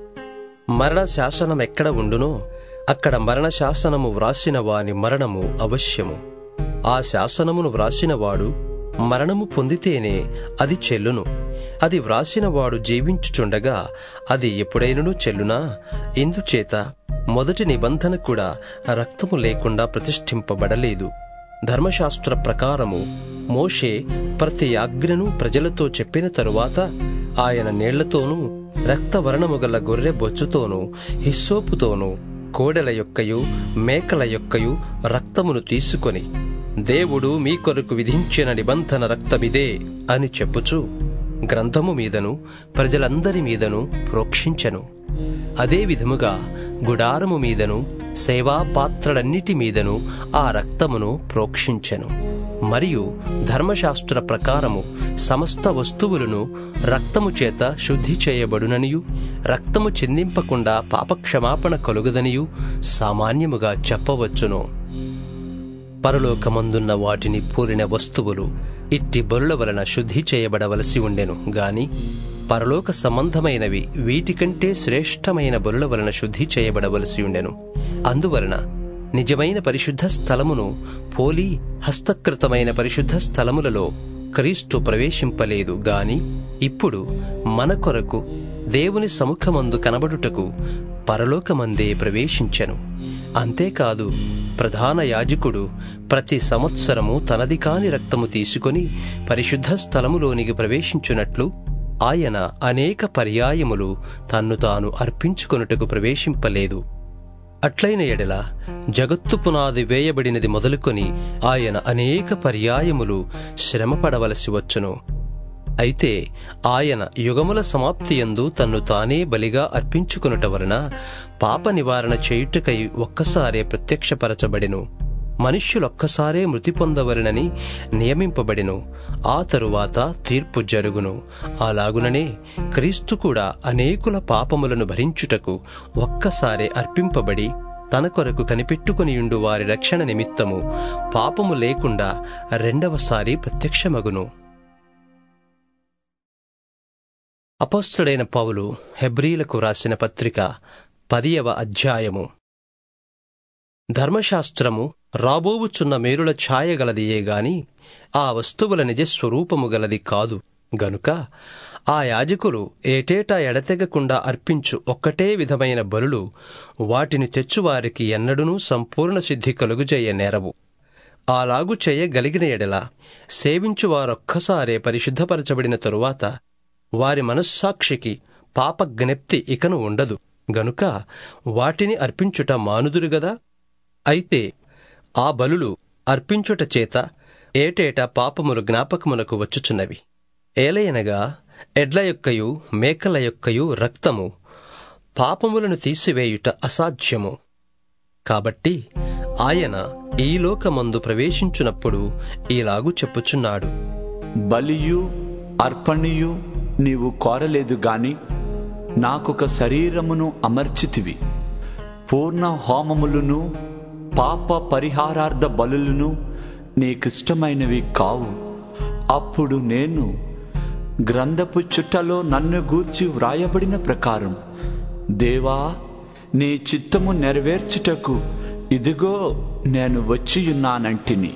మరణ శాసనం ఎక్కడ ఉండునో అక్కడ మరణ శాసనము వ్రాసిన వాని మరణము అవశ్యము ఆ శాసనమును వ్రాసినవాడు మరణము పొందితేనే అది చెల్లును అది వ్రాసినవాడు జీవించుచుండగా అది ఎప్పుడైనను చెల్లునా ఇందుచేత మొదటి నిబంధన కూడా రక్తము లేకుండా ప్రతిష్ఠింపబడలేదు ధర్మశాస్త్ర ప్రకారము మోషే ప్రతి ఆజ్ఞను ప్రజలతో చెప్పిన తరువాత ఆయన నీళ్లతోనూ రక్తవర్ణము గల గొర్రె బొచ్చుతోనూ హిస్సోపుతోనూ కోడెల యొక్కయు మేకల యొక్కయు రక్తమును తీసుకొని దేవుడు మీ కొరకు విధించిన నిబంధన రక్తమిదే అని చెప్పుచు గ్రంథము మీదను ప్రజలందరి మీదను ప్రోక్షించెను అదే విధముగా గుడారము మీదను సేవా పాత్రలన్నిటి మీదను ఆ రక్తమును ప్రోక్షించెను మరియు ధర్మశాస్త్ర ప్రకారము సమస్త వస్తువులను రక్తము చేత శుద్ధి చేయబడుననియు రక్తము చిందింపకుండా పాపక్షమాపణ కలుగదనియు సామాన్యముగా చెప్పవచ్చును పరలోకమందున్న వాటిని పూరిన వస్తువులు ఇట్టి బరుల వలన శుద్ధి చేయబడవలసి ఉండెను గాని పరలోక సంబంధమైనవి వీటికంటే శ్రేష్టమైన బరుల వలన శుద్ధి చేయబడవలసి ఉండెను అందువలన నిజమైన పరిశుద్ధ స్థలమును పోలి హస్తకృతమైన పరిశుద్ధ స్థలములలో క్రీస్తు ప్రవేశింపలేదు గాని ఇప్పుడు మన కొరకు దేవుని సముఖమందు కనబడుటకు పరలోకమందే ప్రవేశించెను అంతేకాదు ప్రధాన యాజకుడు ప్రతి సంవత్సరము తనది కాని రక్తము తీసుకొని పరిశుద్ధ స్థలములోనికి ప్రవేశించున్నట్లు ఆయన అనేక పర్యాయములు తన్ను తాను అర్పించుకొనుటకు ప్రవేశింపలేదు అట్లైన ఎడల జగత్తు పునాది వేయబడినది మొదలుకొని ఆయన అనేక పర్యాయములు శ్రమపడవలసి వచ్చును అయితే ఆయన యుగముల సమాప్తియందు తన్ను తానే బలిగా అర్పించుకొనుట వలన పాప నివారణ చేయుటకై ఒక్కసారే ప్రత్యక్షపరచబడెను మనుష్యులొక్కసారే మృతి పొందవలనని నియమింపబడెను ఆ తరువాత తీర్పు జరుగును అలాగుననే క్రీస్తు కూడా అనేకుల పాపములను భరించుటకు ఒక్కసారే అర్పింపబడి తన కొరకు కనిపెట్టుకునియుండు వారి రక్షణ నిమిత్తము పాపము లేకుండా రెండవసారి ప్రత్యక్షమగును అపోస్తుడైన పౌలు హెబ్రీలకు రాసిన పత్రిక పదియవ అధ్యాయము ధర్మశాస్త్రము రాబోవుచున్న మేరుల ఛాయ గలదియే గాని ఆ వస్తువుల నిజస్వరూపము గలది కాదు గనుక ఆ యాజకులు ఏటేటా ఎడతెగకుండా అర్పించు ఒక్కటే విధమైన బలులు వాటిని తెచ్చువారికి ఎన్నడూనూ సంపూర్ణ సిద్ధి కలుగుజేయ నేరవు అలాగు చేయగలిగిన ఎడల సేవించువారొక్కసారే పరిశుద్ధపరచబడిన తరువాత వారి మనస్సాక్షికి పాపజ్ఞప్తి ఇకను ఉండదు గనుక వాటిని అర్పించుట మానుదురు గదా అయితే ఆ బలులు అర్పించుట చేత ఏటేటా పాపములు జ్ఞాపకమునకు వచ్చుచున్నవి ఏలయనగా ఎడ్ల యొక్కయు మేకల యొక్కయు రక్తము పాపములను తీసివేయుట అసాధ్యము కాబట్టి ఆయన ఈ లోకమందు ప్రవేశించునప్పుడు ఈలాగు చెప్పుచున్నాడు బలియు అర్పణియు నీవు కోరలేదు గాని నాకొక శరీరమును అమర్చితివి పూర్ణ హోమములను పాప పరిహారార్థ బలులను నీకిష్టమైనవి కావు అప్పుడు నేను గ్రంథపు చుట్టలో నన్ను గూర్చి వ్రాయబడిన ప్రకారం దేవా నీ చిత్తము నెరవేర్చుటకు ఇదిగో నేను వచ్చియున్నానంటిని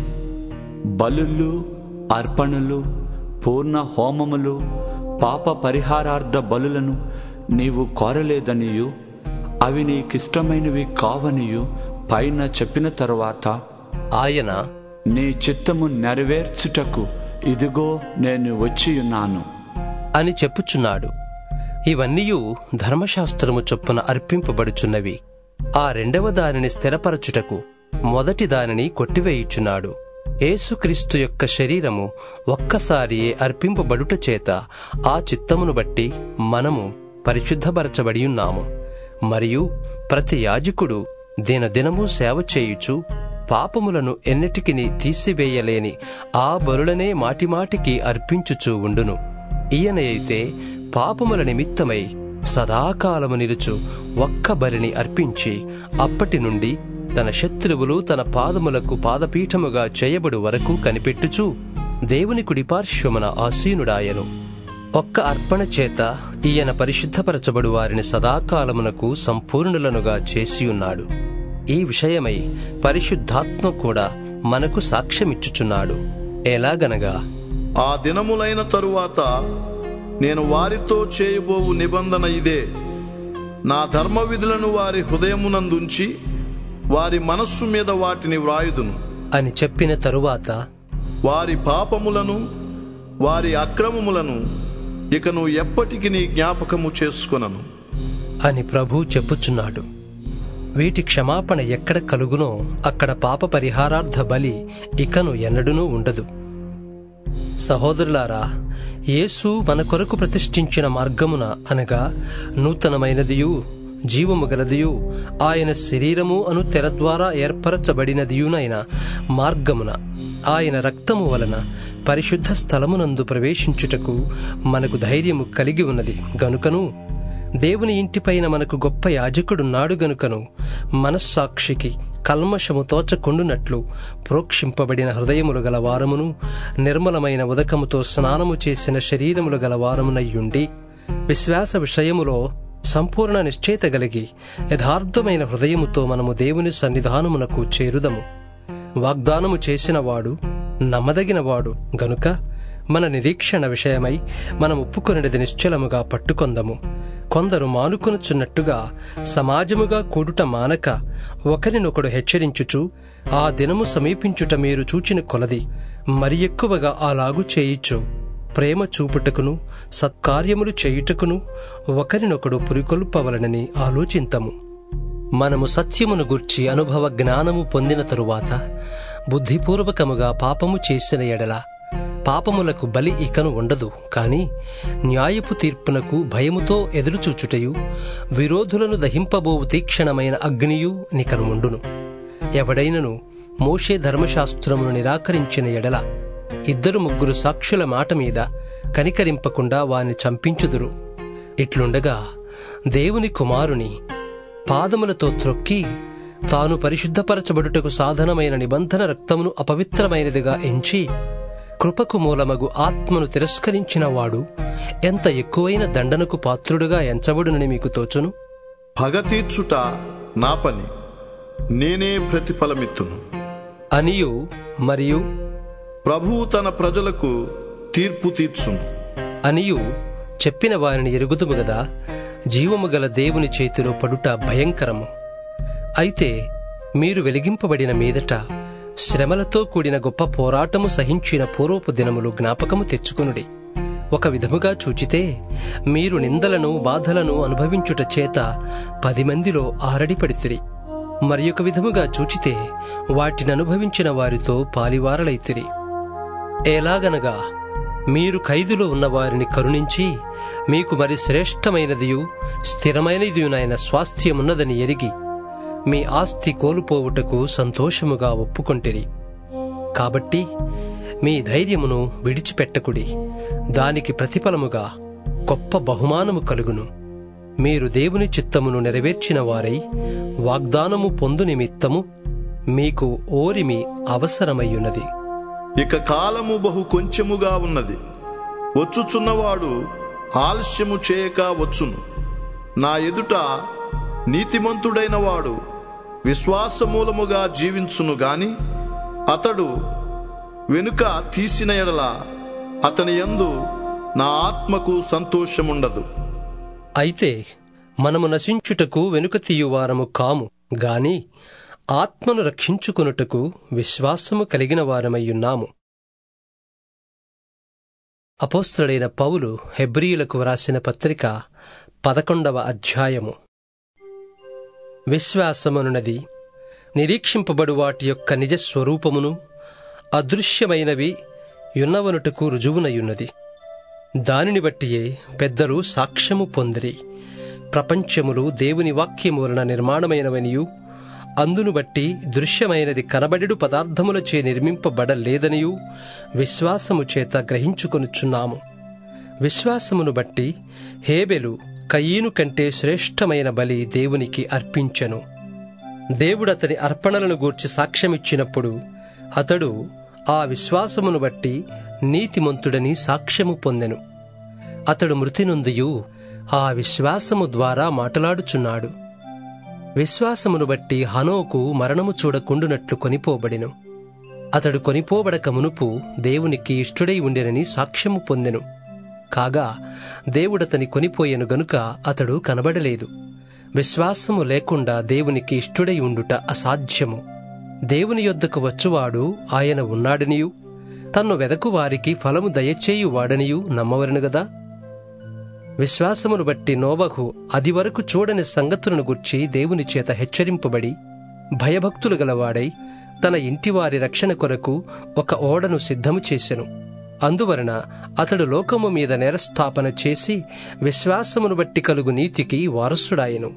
బలులు అర్పణలు పూర్ణ హోమములు పాప పరిహారార్థ బలులను నీవు కోరలేదనియు అవి నీకిష్టమైనవి కావనియు పైన చెప్పిన తరువాత ఆయన నీ చిత్తము నెరవేర్చుటకు ఇదిగో నేను వచ్చియున్నాను అని చెప్పుచున్నాడు ఇవన్నీయు ధర్మశాస్త్రము చొప్పున అర్పింపబడుచున్నవి ఆ రెండవ దానిని స్థిరపరచుటకు మొదటి దానిని కొట్టివేయుచున్నాడు యేసుక్రీస్తు యొక్క శరీరము ఒక్కసారియే అర్పింపబడుట చేత ఆ చిత్తమును బట్టి మనము పరిశుద్ధపరచబడి ఉన్నాము మరియు ప్రతి యాజకుడు దినదినము సేవ చేయుచు పాపములను ఎన్నిటికిని తీసివేయలేని ఆ బలులనే మాటిమాటికి అర్పించుచూ ఉండును ఈయన అయితే పాపముల నిమిత్తమై సదాకాలము నిలుచు ఒక్క బలిని అర్పించి అప్పటి నుండి తన శత్రువులు తన పాదములకు పాదపీఠముగా చేయబడు వరకు కనిపెట్టుచు దేవుని కుడి పార్శ్వమున ఆసీనుడాయను ఒక్క అర్పణ చేత ఈయన పరిశుద్ధపరచబడు వారిని సదాకాలమునకు సంపూర్ణులనుగా చేసియున్నాడు ఈ విషయమై పరిశుద్ధాత్మ కూడా మనకు సాక్ష్యమిచ్చుచున్నాడు ఎలాగనగా ఆ దినములైన తరువాత నేను వారితో చేయబోవు నిబంధన ఇదే నా ధర్మ విధులను వారి హృదయమునందుంచి వారి మనస్సు మీద వాటిని వ్రాయుదును అని చెప్పిన తరువాత వారి పాపములను వారి అక్రమములను ఇకను ఎప్పటికి నీ జ్ఞాపకము చేసుకొనను అని ప్రభు చెప్పుచున్నాడు వీటి క్షమాపణ ఎక్కడ కలుగునో అక్కడ పాప పరిహారార్థ బలి ఇకను ఎన్నడూనూ ఉండదు సహోదరులారా యేసు మన కొరకు ప్రతిష్ఠించిన మార్గమున అనగా నూతనమైనదియు జీవము గలదియు ఆయన శరీరము అను తెర ద్వారా ఏర్పరచబడినదియునైన మార్గమున ఆయన రక్తము వలన పరిశుద్ధ స్థలమునందు ప్రవేశించుటకు మనకు ధైర్యము కలిగి ఉన్నది గనుకను దేవుని ఇంటిపైన మనకు గొప్ప యాజకుడున్నాడు గనుకను మనస్సాక్షికి కల్మషము తోచకుండునట్లు ప్రోక్షింపబడిన హృదయములు గల వారమును నిర్మలమైన ఉదకముతో స్నానము చేసిన శరీరములు గల వారమునయ్యుండి విశ్వాస విషయములో సంపూర్ణ నిశ్చయిత గలిగి యథార్థమైన హృదయముతో మనము దేవుని సన్నిధానమునకు చేరుదము వాగ్దానము చేసినవాడు నమ్మదగినవాడు గనుక మన నిరీక్షణ విషయమై మనం ఒప్పుకొనిది నిశ్చలముగా పట్టుకొందము కొందరు మానుకొనుచున్నట్టుగా సమాజముగా కూడుట మానక ఒకరినొకడు హెచ్చరించుచు ఆ దినము సమీపించుట మీరు చూచిన కొలది మరి ఎక్కువగా అలాగు చేయిచు ప్రేమ చూపుటకును సత్కార్యములు చేయుటకును ఒకరినొకడు పురికొల్పవలనని ఆలోచింతము మనము సత్యమును గుర్చి అనుభవ జ్ఞానము పొందిన తరువాత బుద్ధిపూర్వకముగా పాపము చేసిన ఎడల పాపములకు బలి ఇకను ఉండదు కాని న్యాయపు తీర్పునకు భయముతో ఎదురుచూచుటయు విరోధులను దహింపబోవు తీక్షణమైన అగ్నియు నికను ఉండును ఎవడైనను మోషే ధర్మశాస్త్రమును నిరాకరించిన ఎడల ఇద్దరు ముగ్గురు సాక్షుల మాట మీద కనికరింపకుండా వాని చంపించుదురు ఇట్లుండగా దేవుని కుమారుని పాదములతో త్రొక్కి తాను పరిశుద్ధపరచబడుటకు సాధనమైన నిబంధన రక్తమును అపవిత్రమైనదిగా ఎంచి కృపకు మూలమగు ఆత్మను తిరస్కరించిన వాడు ఎంత ఎక్కువైన దండనకు పాత్రుడుగా ఎంచబడునని మీకు తోచును పగ తీర్చుట నా పని నేనే ప్రతిఫలమిత్తును అనియు మరియు ప్రభువు తన ప్రజలకు తీర్పు తీర్చును అనియు చెప్పిన వారిని ఎరుగుదుము గదా జీవము గల దేవుని చేతిలో పడుట భయంకరము అయితే మీరు వెలిగింపబడిన మీదట శ్రమలతో కూడిన గొప్ప పోరాటము సహించిన పూర్వపు దినములు జ్ఞాపకము తెచ్చుకొనుడి ఒక విధముగా చూచితే మీరు నిందలను బాధలను అనుభవించుట చేత పది మందిలో ఆరడిపడితిరి మరి ఒక విధముగా చూచితే వాటిని అనుభవించిన వారితో పాలివారలైతిరి ఎలాగనగా మీరు ఖైదులో ఉన్న వారిని కరుణించి మీకు మరి శ్రేష్టమైనదియు స్థిరమైనదియునైన స్వాస్థ్యమున్నదని ఎరిగి మీ ఆస్తి కోల్పోవుటకు సంతోషముగా ఒప్పుకొంటిరి కాబట్టి మీ ధైర్యమును విడిచిపెట్టకుడి దానికి ప్రతిఫలముగా గొప్ప బహుమానము కలుగును మీరు దేవుని చిత్తమును నెరవేర్చిన వారై వాగ్దానము పొందు నిమిత్తము మీకు ఓరిమి అవసరమయ్యున్నది ఇక కాలము బహు కొంచెముగా ఉన్నది వచ్చుచున్నవాడు ఆలస్యము చేయక వచ్చును నా ఎదుట నీతిమంతుడైన వాడు విశ్వాసమూలముగా జీవించును గాని అతడు వెనుక తీసిన ఎడల అతని యందు నా ఆత్మకు సంతోషముండదు అయితే మనము నశించుటకు వెనుక తీయువారము కాము గాని ఆత్మను రక్షించుకొనుటకు విశ్వాసము కలిగిన వారమయ్యున్నాము అపోస్తుడైన పౌలు హెబ్రీయులకు వ్రాసిన పత్రిక పదకొండవ అధ్యాయము విశ్వాసమనున్నది నిరీక్షింపబడు వాటి యొక్క నిజ స్వరూపమును అదృశ్యమైనవి యున్నవనుటకు రుజువునయున్నది దానిని బట్టియే పెద్దలు సాక్ష్యము పొందిరి ప్రపంచములు దేవుని వాక్యము వలన నిర్మాణమైనవనియు అందును బట్టి దృశ్యమైనది కనబడెడు పదార్థములచే నిర్మింపబడలేదనియు విశ్వాసము చేత గ్రహించుకొనుచున్నాము విశ్వాసమును బట్టి హేబెలు కయీను కంటే శ్రేష్టమైన బలి దేవునికి అర్పించెను దేవుడతని అర్పణలను గూర్చి సాక్ష్యమిచ్చినప్పుడు అతడు ఆ విశ్వాసమును బట్టి నీతిమంతుడని సాక్ష్యము పొందెను అతడు మృతి నొందియు ఆ విశ్వాసము ద్వారా మాటలాడుచున్నాడు విశ్వాసమును బట్టి హనోకు మరణము చూడకుండునట్లు కొనిపోబడెను అతడు కొనిపోబడక మునుపు దేవునికి ఇష్టుడై ఉండెనని సాక్ష్యము పొందెను కాగా దేవుడతని కొనిపోయెను గనుక అతడు కనబడలేదు విశ్వాసము లేకుండా దేవునికి ఇష్టుడై ఉండుట అసాధ్యము దేవుని యొద్దకు వచ్చువాడు ఆయన ఉన్నాడనియు తన్ను వెదకు వారికి ఫలము దయచేయువాడనియు నమ్మవరను గదా విశ్వాసమును బట్టి నోబహు అది వరకు చూడని సంగతులను గుర్చి దేవుని చేత హెచ్చరింపబడి భయభక్తులు గలవాడై తన ఇంటివారి రక్షణ కొరకు ఒక ఓడను సిద్ధము చేసెను అందువలన అతడు లోకము మీద నేరస్థాపన చేసి విశ్వాసమును బట్టి కలుగు నీతికి వారసుడాయెను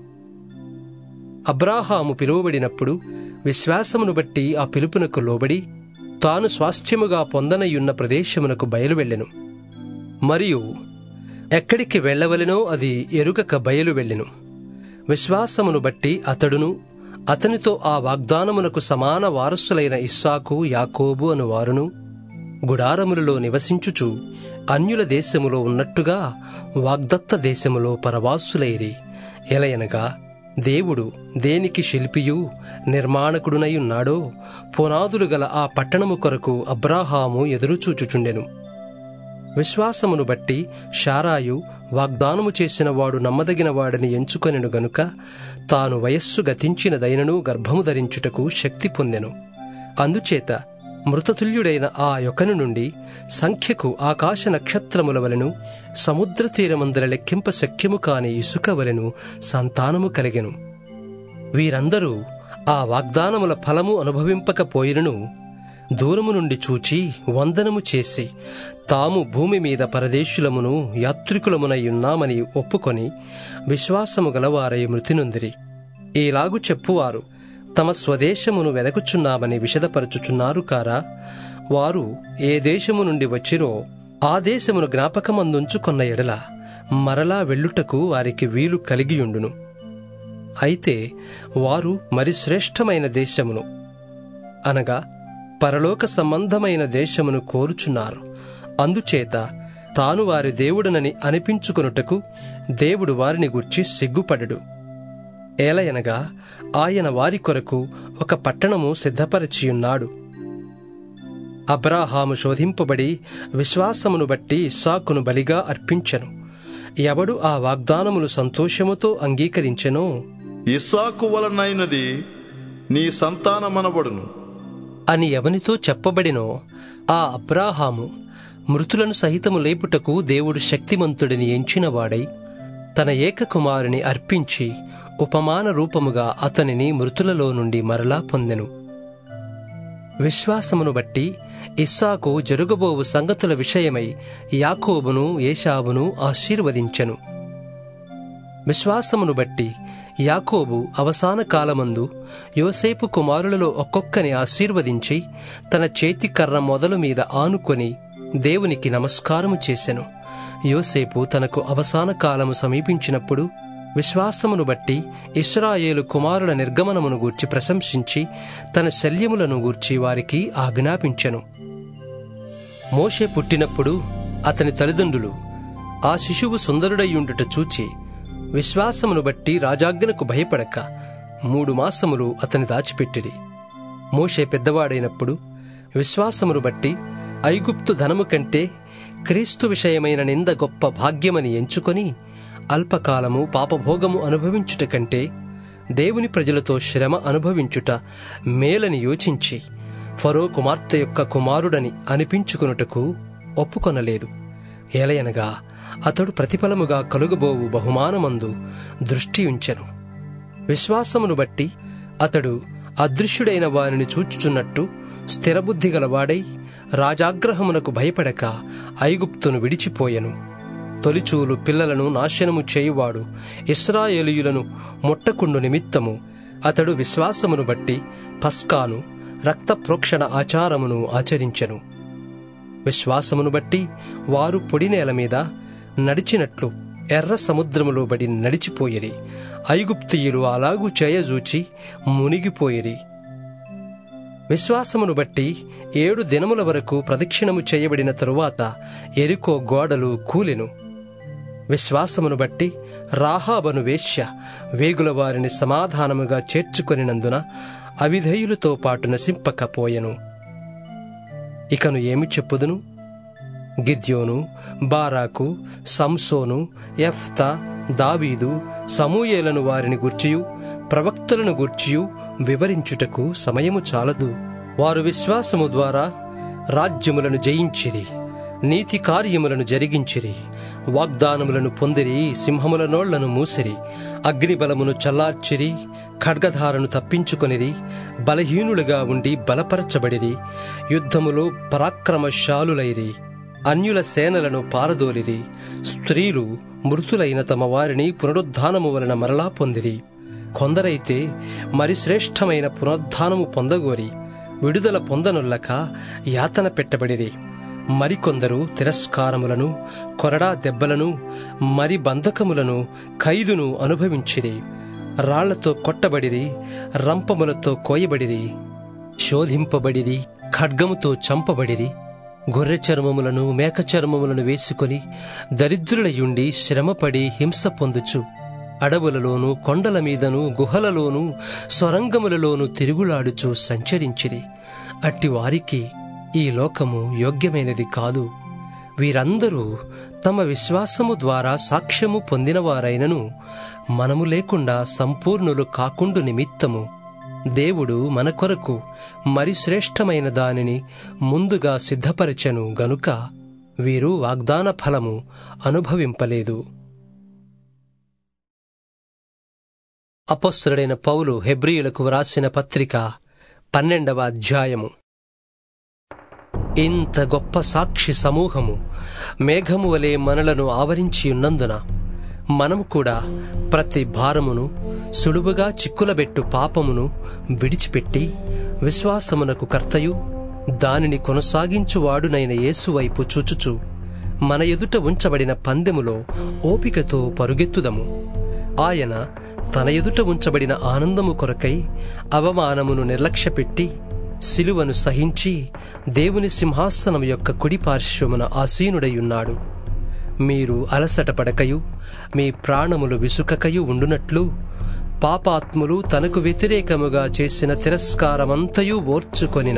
అబ్రాహాము పిలువబడినప్పుడు విశ్వాసమును బట్టి ఆ పిలుపునకు లోబడి తాను స్వాస్థ్యముగా పొందనయున్న ప్రదేశమునకు బయలువెళ్ళెను మరియు ఎక్కడికి వెళ్ళవలెనో అది ఎరుగక బయలు వెళ్ళెను విశ్వాసమును బట్టి అతడును అతనితో ఆ వాగ్దానమునకు సమాన వారసులైన ఇస్సాకు యాకోబు అను వారును గుడారములలో నివసించుచు అన్యుల దేశములో ఉన్నట్టుగా వాగ్దత్త దేశములో పరవాసులైరి ఎలయనగా దేవుడు దేనికి శిల్పియు నిర్మాణకుడునై ఉన్నాడో పునాదులు గల ఆ పట్టణము కొరకు అబ్రాహాము ఎదురుచూచుచుండెను విశ్వాసమును బట్టి షారాయు వాగ్దానము చేసిన వాడు నమ్మదగిన వాడని ఎంచుకొనెను గనుక తాను వయస్సు గతించినదైనను గర్భము ధరించుటకు శక్తి పొందెను అందుచేత మృతతుల్యుడైన ఆ యొకను నుండి సంఖ్యకు ఆకాశ నక్షత్రముల వలెను సముద్ర తీరమందర లెక్కింప శక్యము కాని ఇసుక వలెను సంతానము కలిగెను వీరందరూ ఆ వాగ్దానముల ఫలము అనుభవింపకపోయినను దూరము నుండి చూచి వందనము చేసి తాము భూమి మీద పరదేశులమును యాత్రికులమునై ఉన్నామని ఒప్పుకొని విశ్వాసము గలవారై మృతినొందిరి ఈలాగు చెప్పువారు తమ స్వదేశమును వెదకుచున్నామని విషదపరచుచున్నారు కారా వారు ఏ దేశము నుండి వచ్చిరో ఆ దేశమును జ్ఞాపకమందుంచుకొన్న ఎడల మరలా వెళ్ళుటకు వారికి వీలు కలిగియుండును అయితే వారు మరి శ్రేష్టమైన దేశమును అనగా పరలోక సంబంధమైన దేశమును కోరుచున్నారు అందుచేత తాను వారి దేవుడనని అనిపించుకొనుటకు దేవుడు వారిని గూర్చి సిగ్గుపడడు ఏలయనగా ఆయన వారి కొరకు ఒక పట్టణము సిద్ధపరచియున్నాడు అబ్రాహాము శోధింపబడి విశ్వాసమును బట్టి ఇస్సాకును బలిగా అర్పించెను ఎవడు ఆ వాగ్దానములు సంతోషముతో అంగీకరించెనో ఇస్సాకు వలనైనది నీ సంతానమనబడును అని ఎవనితో చెప్పబడినో ఆ అబ్రాహాము మృతులను సహితము లేపుటకు దేవుడు శక్తిమంతుడిని ఎంచినవాడై తన ఏకకుమారుని అర్పించి ఉపమాన రూపముగా అతనిని మృతులలో నుండి మరలా పొందెను విశ్వాసమును బట్టి ఇస్సాకు జరుగబోవు సంగతుల విషయమై యాకోబును ఏషావును ఆశీర్వదించెను విశ్వాసమును బట్టి యాకోబు అవసాన కాలమందు యోసేపు కుమారులలో ఒక్కొక్కని ఆశీర్వదించి తన చేతికర్ర మొదలు మీద ఆనుకొని దేవునికి నమస్కారము చేసెను యోసేపు తనకు అవసాన కాలము సమీపించినప్పుడు విశ్వాసమును బట్టి ఇస్రాయేలు కుమారుల నిర్గమనమును గూర్చి ప్రశంసించి తన శల్యములను గూర్చి వారికి ఆజ్ఞాపించెను మోషే పుట్టినప్పుడు అతని తల్లిదండ్రులు ఆ శిశువు సుందరుడయ్యుండుట చూచి విశ్వాసమును బట్టి రాజాజ్ఞకు భయపడక మూడు మాసములు అతని దాచిపెట్టిరి మోషే పెద్దవాడైనప్పుడు విశ్వాసమును బట్టి ఐగుప్తు ధనము కంటే క్రీస్తు విషయమైన నింద గొప్ప భాగ్యమని ఎంచుకొని అల్పకాలము పాపభోగము అనుభవించుట కంటే దేవుని ప్రజలతో శ్రమ అనుభవించుట మేలని యోచించి ఫరో కుమార్తె యొక్క కుమారుడని అనిపించుకొనుటకు ఒప్పుకొనలేదు ఏలయనగా అతడు ప్రతిఫలముగా కలుగబోవు బహుమానమందు దృష్టి ఉంచెను విశ్వాసమును బట్టి అతడు అదృశ్యుడైన వారిని చూచుచున్నట్టు స్థిరబుద్ధి గలవాడై రాజాగ్రహమునకు భయపడక ఐగుప్తును విడిచిపోయెను తొలిచూలు పిల్లలను నాశనము చేయువాడు ఇస్రాయేలీయులను ముట్టకుండు నిమిత్తము అతడు విశ్వాసమును బట్టి పస్కాను రక్త ప్రోక్షణ ఆచారమును ఆచరించెను విశ్వాసమును బట్టి వారు పొడి నేల మీద నడిచినట్లు ఎర్ర సముద్రములో బడి నడిచిపోయిరి ఐగుప్తియులు అలాగూ చేయజూచి మునిగిపోయిరి విశ్వాసమును బట్టి ఏడు దినముల వరకు ప్రదక్షిణము చేయబడిన తరువాత ఎరుకో గోడలు కూలెను విశ్వాసమును బట్టి రాహాబను వేశ్య వేగుల వారిని సమాధానముగా చేర్చుకొనినందున అవిధేయులతో పాటు నశింపకపోయెను ఇకను ఏమి చెప్పుదును గిద్యోను బారాకు సంసోను ఎఫ్తా దావీదు సమూయేలను వారిని గూర్చియు ప్రవక్తలను గూర్చియు వివరించుటకు సమయము చాలదు వారు విశ్వాసము ద్వారా రాజ్యములను జయించిరి నీతి కార్యములను జరిగించిరి వాగ్దానములను పొందిరి సింహముల నోళ్లను మూసిరి అగ్నిబలమును చల్లార్చిరి ఖడ్గధారను తప్పించుకొనిరి బలహీనులుగా ఉండి బలపరచబడిరి యుద్ధములో పరాక్రమశాలులైరి అన్యుల సేనలను పారదోలిరి స్త్రీలు మృతులైన తమ వారిని పునరుద్ధానము వలన మరలా పొందిరి కొందరైతే మరి శ్రేష్టమైన పునరుద్ధానము పొందగోరి విడుదల పొందనొల్లక యాతన పెట్టబడిరి మరికొందరు తిరస్కారములను కొరడా దెబ్బలను మరి బంధకములను ఖైదును అనుభవించిరి రాళ్లతో కొట్టబడిరి రంపములతో కోయబడిరి శోధింపబడిరి ఖడ్గముతో చంపబడిరి గొర్రె చర్మములను మేక చర్మములను వేసుకొని దరిద్రులయుండి శ్రమపడి హింస పొందుచు అడవులలోను కొండల మీదను గుహలలోను స్వరంగములలోను తిరుగులాడుచు సంచరించిరి అట్టి వారికి ఈ లోకము యోగ్యమైనది కాదు వీరందరూ తమ విశ్వాసము ద్వారా సాక్ష్యము పొందినవారైనను మనము లేకుండా సంపూర్ణులు కాకుండు నిమిత్తము దేవుడు మన కొరకు మరి శ్రేష్టమైన దానిని ముందుగా సిద్ధపరచెను గనుక వీరు వాగ్దాన ఫలము అనుభవింపలేదు అపస్సురుడైన పౌలు హెబ్రియులకు వ్రాసిన పత్రిక పన్నెండవ అధ్యాయము ఇంత గొప్ప సాక్షి సమూహము మేఘము వలె మనలను ఆవరించి ఉన్నందున మనము కూడా ప్రతి భారమును సులువుగా చిక్కులబెట్టు పాపమును విడిచిపెట్టి విశ్వాసమునకు కర్తయు దానిని కొనసాగించువాడునైన యేసువైపు చూచుచు మన ఎదుట ఉంచబడిన పందెములో ఓపికతో పరుగెత్తుదము ఆయన తన ఎదుట ఉంచబడిన ఆనందము కొరకై అవమానమును నిర్లక్ష్యపెట్టి సిలువను సహించి దేవుని సింహాసనం యొక్క కుడి పార్శ్వమున ఆసీనుడై మీరు అలసట పడకయు మీ ప్రాణములు విసుకకయు ఉండునట్లు పాపాత్ములు తనకు వ్యతిరేకముగా చేసిన తిరస్కారమంతయు ఓర్చుకొనిన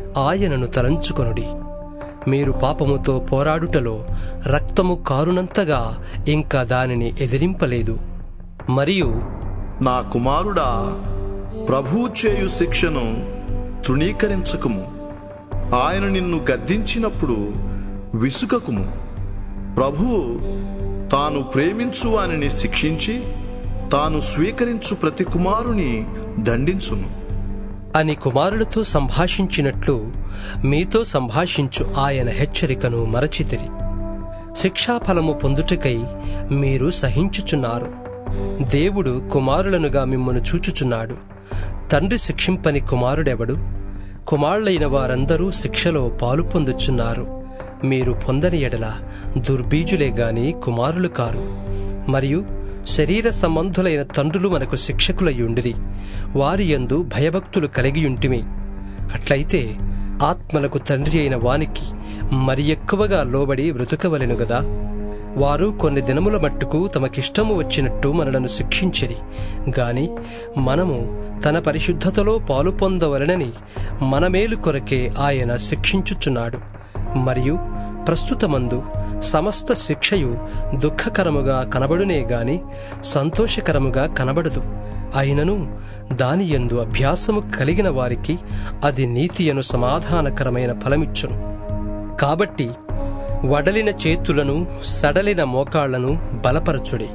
ఆయనను తలంచుకొనుడి మీరు పాపముతో పోరాడుటలో రక్తము కారునంతగా ఇంకా దానిని ఎదిరింపలేదు మరియు నా కుమారుడా ప్రభు చేయు శిక్షను తృణీకరించకుము ఆయన నిన్ను గద్దించినప్పుడు విసుకకుము ప్రభువు తాను ప్రేమించు వానిని శిక్షించి తాను స్వీకరించు ప్రతి కుమారుని దండించును అని కుమారులతో సంభాషించినట్లు మీతో సంభాషించు ఆయన హెచ్చరికను మరచితిరి శిక్షాఫలము పొందుటకై మీరు సహించుచున్నారు దేవుడు కుమారులనుగా మిమ్మను చూచుచున్నాడు తండ్రి శిక్షింపని కుమారుడెవడు కుమారులైన వారందరూ శిక్షలో పాలు పొందుచున్నారు మీరు పొందని ఎడల దుర్బీజులే గాని కుమారులు కారు మరియు శరీర సంబంధులైన తండ్రులు మనకు శిక్షకులయ్యుండిరి వారి యందు భయభక్తులు కలిగియుంటిమి అట్లయితే ఆత్మలకు తండ్రి అయిన వానికి మరి ఎక్కువగా లోబడి బ్రతుకవలెను గదా వారు కొన్ని దినముల మట్టుకు తమకిష్టము వచ్చినట్టు మనలను శిక్షించిరి గాని మనము తన పరిశుద్ధతలో పాలు పొందవలనని మన మేలు కొరకే ఆయన శిక్షించుచున్నాడు మరియు ప్రస్తుతమందు సమస్త శిక్షయు దుఃఖకరముగా కనబడునే గాని సంతోషకరముగా కనబడదు అయినను దాని యందు అభ్యాసము కలిగిన వారికి అది నీతియను సమాధానకరమైన ఫలమిచ్చును కాబట్టి వడలిన చేతులను సడలిన మోకాళ్లను బలపరచుడి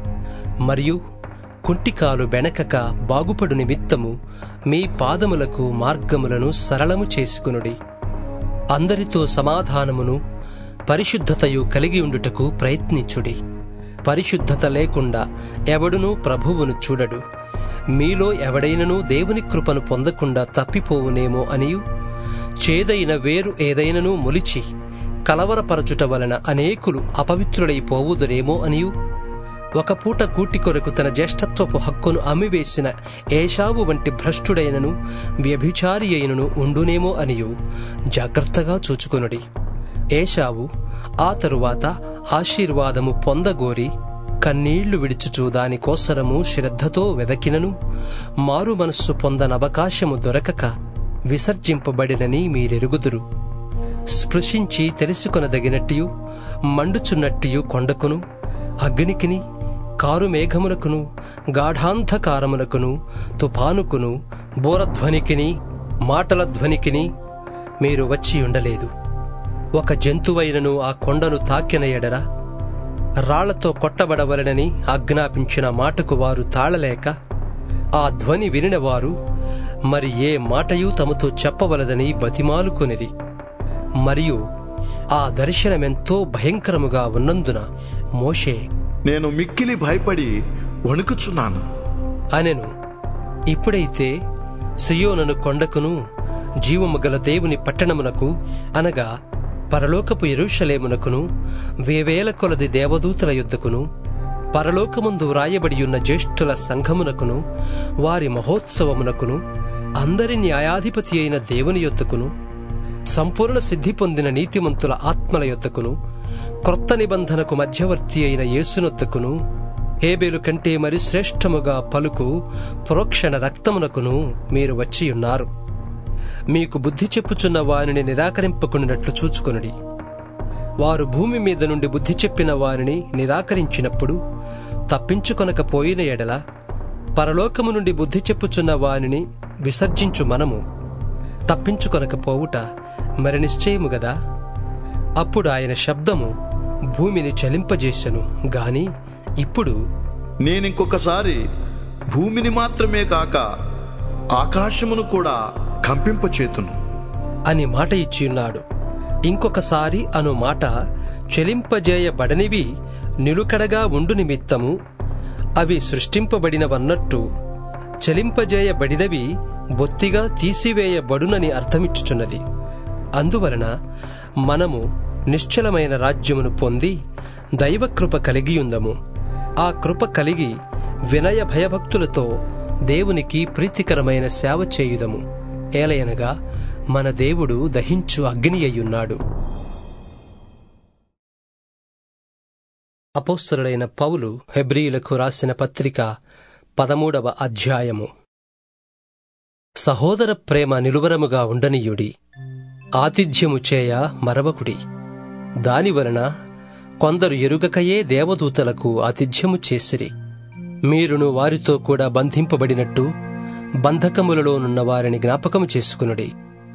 మరియు కుంటికాలు బెనకక బాగుపడు నిమిత్తము మీ పాదములకు మార్గములను సరళము చేసుకునుడి అందరితో సమాధానమును పరిశుద్ధతయు కలిగి ఉండుటకు ప్రయత్నించుడి పరిశుద్ధత లేకుండా ఎవడునూ ప్రభువును చూడడు మీలో ఎవడైనను దేవుని కృపను పొందకుండా తప్పిపోవునేమో అనియు చేదైన వేరు ఏదైనను మొలిచి కలవరపరచుట వలన అనేకులు అపవిత్రులైపోవుదురేమో అనియు ఒక పూట కూటి కొరకు తన జ్యేష్ఠత్వపు హక్కును అమ్మివేసిన ఏషావు వంటి భ్రష్టుడైనను వ్యభిచారి అయినను ఉండునేమో అనియు జాగ్రత్తగా చూచుకొనుడి ఏషావు ఆ తరువాత ఆశీర్వాదము పొందగోరి కన్నీళ్లు విడిచుచు దానికోసరము శ్రద్ధతో వెదకినను మారు మనస్సు పొందనవకాశము దొరకక విసర్జింపబడినని మీరెరుగుదురు స్పృశించి తెలుసుకొనదగినట్టియు మండుచున్నట్టియు కొండకును అగ్నికిని కారు మేఘములకును గాఢాంధకారములకును తుఫానుకును బోరధ్వనికిని మాటల ధ్వనికిని మీరు వచ్చి ఉండలేదు ఒక జంతువైనను ఆ కొండను తాకిన ఎడర రాళ్లతో కొట్టబడవలనని ఆజ్ఞాపించిన మాటకు వారు తాళలేక ఆ ధ్వని వినినవారు మరి ఏ మాటయూ తమతో చెప్పవలదని బతిమాలుకొనిరి మరియు ఆ దర్శనమెంతో భయంకరముగా ఉన్నందున మోషే నేను మిక్కిలి భయపడి వణుకుచున్నాను అనెను ఇప్పుడైతే సియోనను కొండకును జీవము గల దేవుని పట్టణమునకు అనగా పరలోకపు ఎరుషలేమునకును వేవేల కొలది దేవదూతల యుద్ధకును పరలోకముందు వ్రాయబడియున్న జ్యేష్ఠుల సంఘమునకును వారి మహోత్సవమునకును అందరి న్యాయాధిపతి అయిన దేవుని యొద్దకును సంపూర్ణ సిద్ధి పొందిన నీతిమంతుల ఆత్మల యొద్దకును క్రొత్త నిబంధనకు మధ్యవర్తి అయిన యేసునొద్దకును హేబేలు కంటే మరి శ్రేష్టముగా పలుకు ప్రోక్షణ రక్తమునకును మీరు వచ్చియున్నారు మీకు బుద్ధి చెప్పుచున్న వారిని నిరాకరింపకుండినట్లు చూచుకొనుడి వారు భూమి మీద నుండి బుద్ధి చెప్పిన వారిని నిరాకరించినప్పుడు తప్పించుకొనకపోయిన ఎడల పరలోకము నుండి బుద్ధి చెప్పుచున్న వారిని విసర్జించు మనము తప్పించుకొనకపోవుట మరి నిశ్చయము గదా అప్పుడు ఆయన శబ్దము భూమిని చలింపజేసెను గాని ఇప్పుడు నేనింకొకసారి భూమిని మాత్రమే కాక ఆకాశమును కూడా కంపింపచేతును అని మాట ఇచ్చియున్నాడు ఇంకొకసారి అను మాట చెలింపజేయబడనివి నిలుకడగా ఉండు నిమిత్తము అవి సృష్టింపబడినవన్నట్టు చెలింపజేయబడినవి బొత్తిగా తీసివేయబడునని అర్థమిచ్చుచున్నది అందువలన మనము నిశ్చలమైన రాజ్యమును పొంది దైవకృప కలిగియుందము ఆ కృప కలిగి వినయ భయభక్తులతో దేవునికి ప్రీతికరమైన సేవ చేయుదము ఏలయనగా మన దేవుడు దహించు అగ్ని అయ్యున్నాడు అపోస్తలుడైన పౌలు హెబ్రీయులకు రాసిన పత్రిక పదమూడవ అధ్యాయము సహోదర ప్రేమ నిలువరముగా ఉండనీయుడి ఆతిథ్యము చేయ మరవకుడి దానివలన కొందరు ఎరుగకయే దేవదూతలకు ఆతిథ్యము చేసిరి మీరును వారితో కూడా బంధింపబడినట్టు బంధకములలోనున్న వారిని జ్ఞాపకము చేసుకునుడి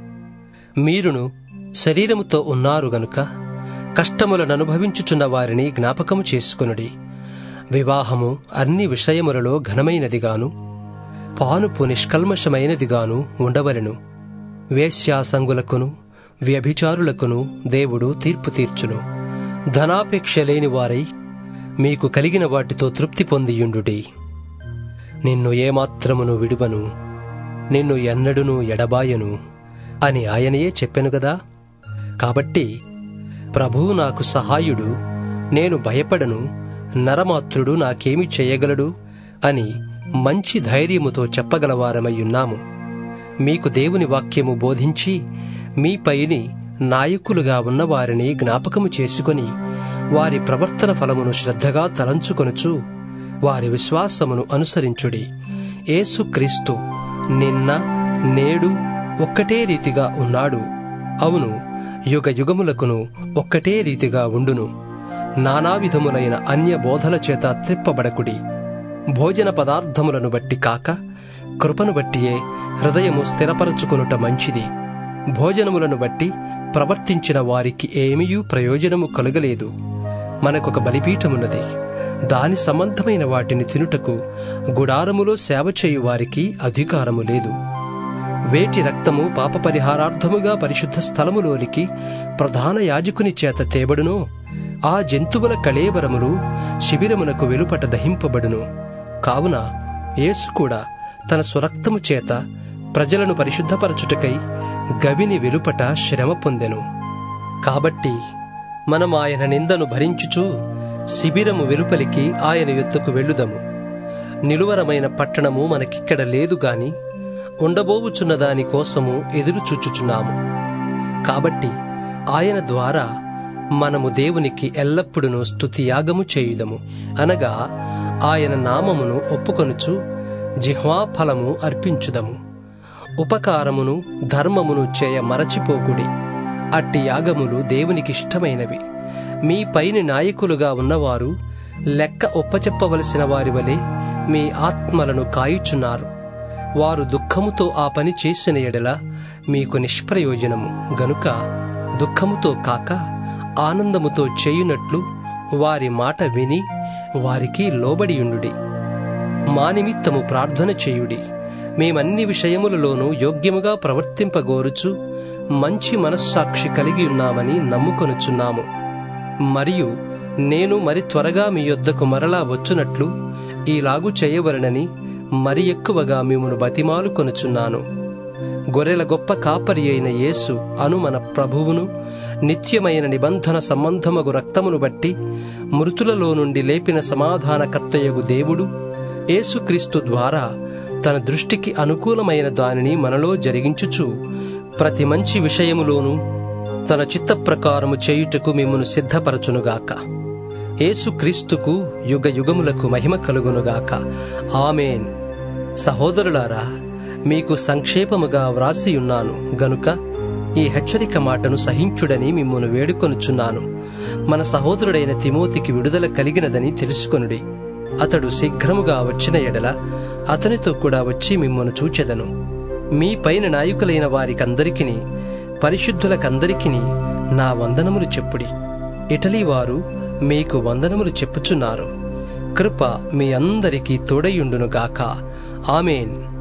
మీరును శరీరముతో ఉన్నారు గనుక కష్టములను అనుభవించుచున్న వారిని జ్ఞాపకము చేసుకునుడి వివాహము అన్ని విషయములలో ఘనమైనదిగాను పానుపు నిష్కల్మషమైనదిగాను ఉండవలెను వేశ్యాసంగులకును వ్యభిచారులకును దేవుడు తీర్పు తీర్చును ధనాపేక్ష లేని వారై మీకు కలిగిన వాటితో తృప్తి పొందియుండుడి నిన్ను ఏమాత్రమును విడువను నిన్ను ఎన్నడును ఎడబాయను అని ఆయనయే చెప్పెను గదా కాబట్టి ప్రభువు నాకు సహాయుడు నేను భయపడను నరమాత్రుడు నాకేమి చేయగలడు అని మంచి ధైర్యముతో చెప్పగలవారమయ్యున్నాము మీకు దేవుని వాక్యము బోధించి మీపైని నాయకులుగా ఉన్నవారిని జ్ఞాపకము చేసుకొని వారి ప్రవర్తన ఫలమును శ్రద్ధగా తలంచుకొనుచు వారి విశ్వాసమును అనుసరించుడి యేసుక్రీస్తు నిన్న నేడు ఒక్కటే రీతిగా ఉన్నాడు అవును యుగ యుగములకును ఒక్కటే రీతిగా ఉండును నానా విధములైన అన్య బోధల చేత త్రిప్పబడకుడి భోజన పదార్థములను బట్టి కాక కృపను బట్టియే హృదయము స్థిరపరచుకొనుట మంచిది భోజనములను బట్టి ప్రవర్తించిన వారికి ఏమీయూ ప్రయోజనము కలుగలేదు మనకొక బలిపీఠమున్నది దాని సంబంధమైన వాటిని తినుటకు గుడారములో సేవ చేయు వారికి అధికారము లేదు వేటి రక్తము పాప పరిహారార్థముగా పరిశుద్ధ స్థలములోనికి ప్రధాన యాజకుని చేత తేబడునో ఆ జంతువుల కళేబరములు శిబిరమునకు వెలుపట దహింపబడును కావున యేసు కూడా తన స్వరక్తము చేత ప్రజలను పరిశుద్ధపరచుటకై గవిని వెలుపట శ్రమ పొందెను కాబట్టి మనం ఆయన నిందను భరించుచు శిబిరము వెలుపలికి ఆయన యొద్దకు వెళ్ళుదము నిలువరమైన పట్టణము మనకిక్కడ లేదు గాని ఉండబోవుచున్న దాని కోసము ఎదురు చూచుచున్నాము కాబట్టి ఆయన ద్వారా మనము దేవునికి ఎల్లప్పుడూ స్తుతియాగము చేయుదము అనగా ఆయన నామమును ఒప్పుకొనుచు జిహ్వాఫలము అర్పించుదము ఉపకారమును ధర్మమును చేయ మరచిపోకుడి అట్టి యాగములు దేవునికిష్టమైనవి మీ పైని నాయకులుగా ఉన్నవారు లెక్క ఒప్పచెప్పవలసిన వారి వలె మీ ఆత్మలను కాయుచున్నారు వారు దుఃఖముతో ఆ పని చేసిన ఎడల మీకు నిష్ప్రయోజనము గనుక దుఃఖముతో కాక ఆనందముతో చేయునట్లు వారి మాట విని వారికి లోబడియుండుడి మా నిమిత్తము ప్రార్థన చేయుడి మేమన్ని విషయములలోనూ యోగ్యముగా ప్రవర్తింపగోరుచు మంచి మనస్సాక్షి కలిగి ఉన్నామని నమ్ముకొనుచున్నాము మరియు నేను మరి త్వరగా మీ యొద్దకు మరలా వచ్చునట్లు ఈలాగు చేయవలనని మరి ఎక్కువగా మిమ్మను బతిమాలు కొనుచున్నాను గొర్రెల గొప్ప కాపరి అయిన యేసు అను మన ప్రభువును నిత్యమైన నిబంధన సంబంధమగు రక్తమును బట్టి మృతులలో నుండి లేపిన సమాధానకర్తయగు దేవుడు యేసుక్రీస్తు ద్వారా తన దృష్టికి అనుకూలమైన దానిని మనలో జరిగించుచు ప్రతి మంచి విషయములోనూ తన చిత్త ప్రకారము చేయుటకు మిమ్మను సిద్ధపరచునుగాక యేసుక్రీస్తుకు యుగ యుగములకు మహిమ కలుగునుగాక ఆమెన్ సహోదరులారా మీకు సంక్షేపముగా వ్రాసియున్నాను గనుక ఈ హెచ్చరిక మాటను సహించుడని మిమ్మను వేడుకొనుచున్నాను మన సహోదరుడైన తిమోతికి విడుదల కలిగినదని తెలుసుకొనుడి అతడు శీఘ్రముగా వచ్చిన ఎడల అతనితో కూడా వచ్చి మిమ్మను చూచెదను మీ పైన నాయకులైన వారికందరికిని పరిశుద్ధులకందరికిని నా వందనములు చెప్పుడి ఇటలీ వారు మీకు వందనములు చెప్పుచున్నారు కృప మీ అందరికీ తోడయుండునుగాక ఆమెన్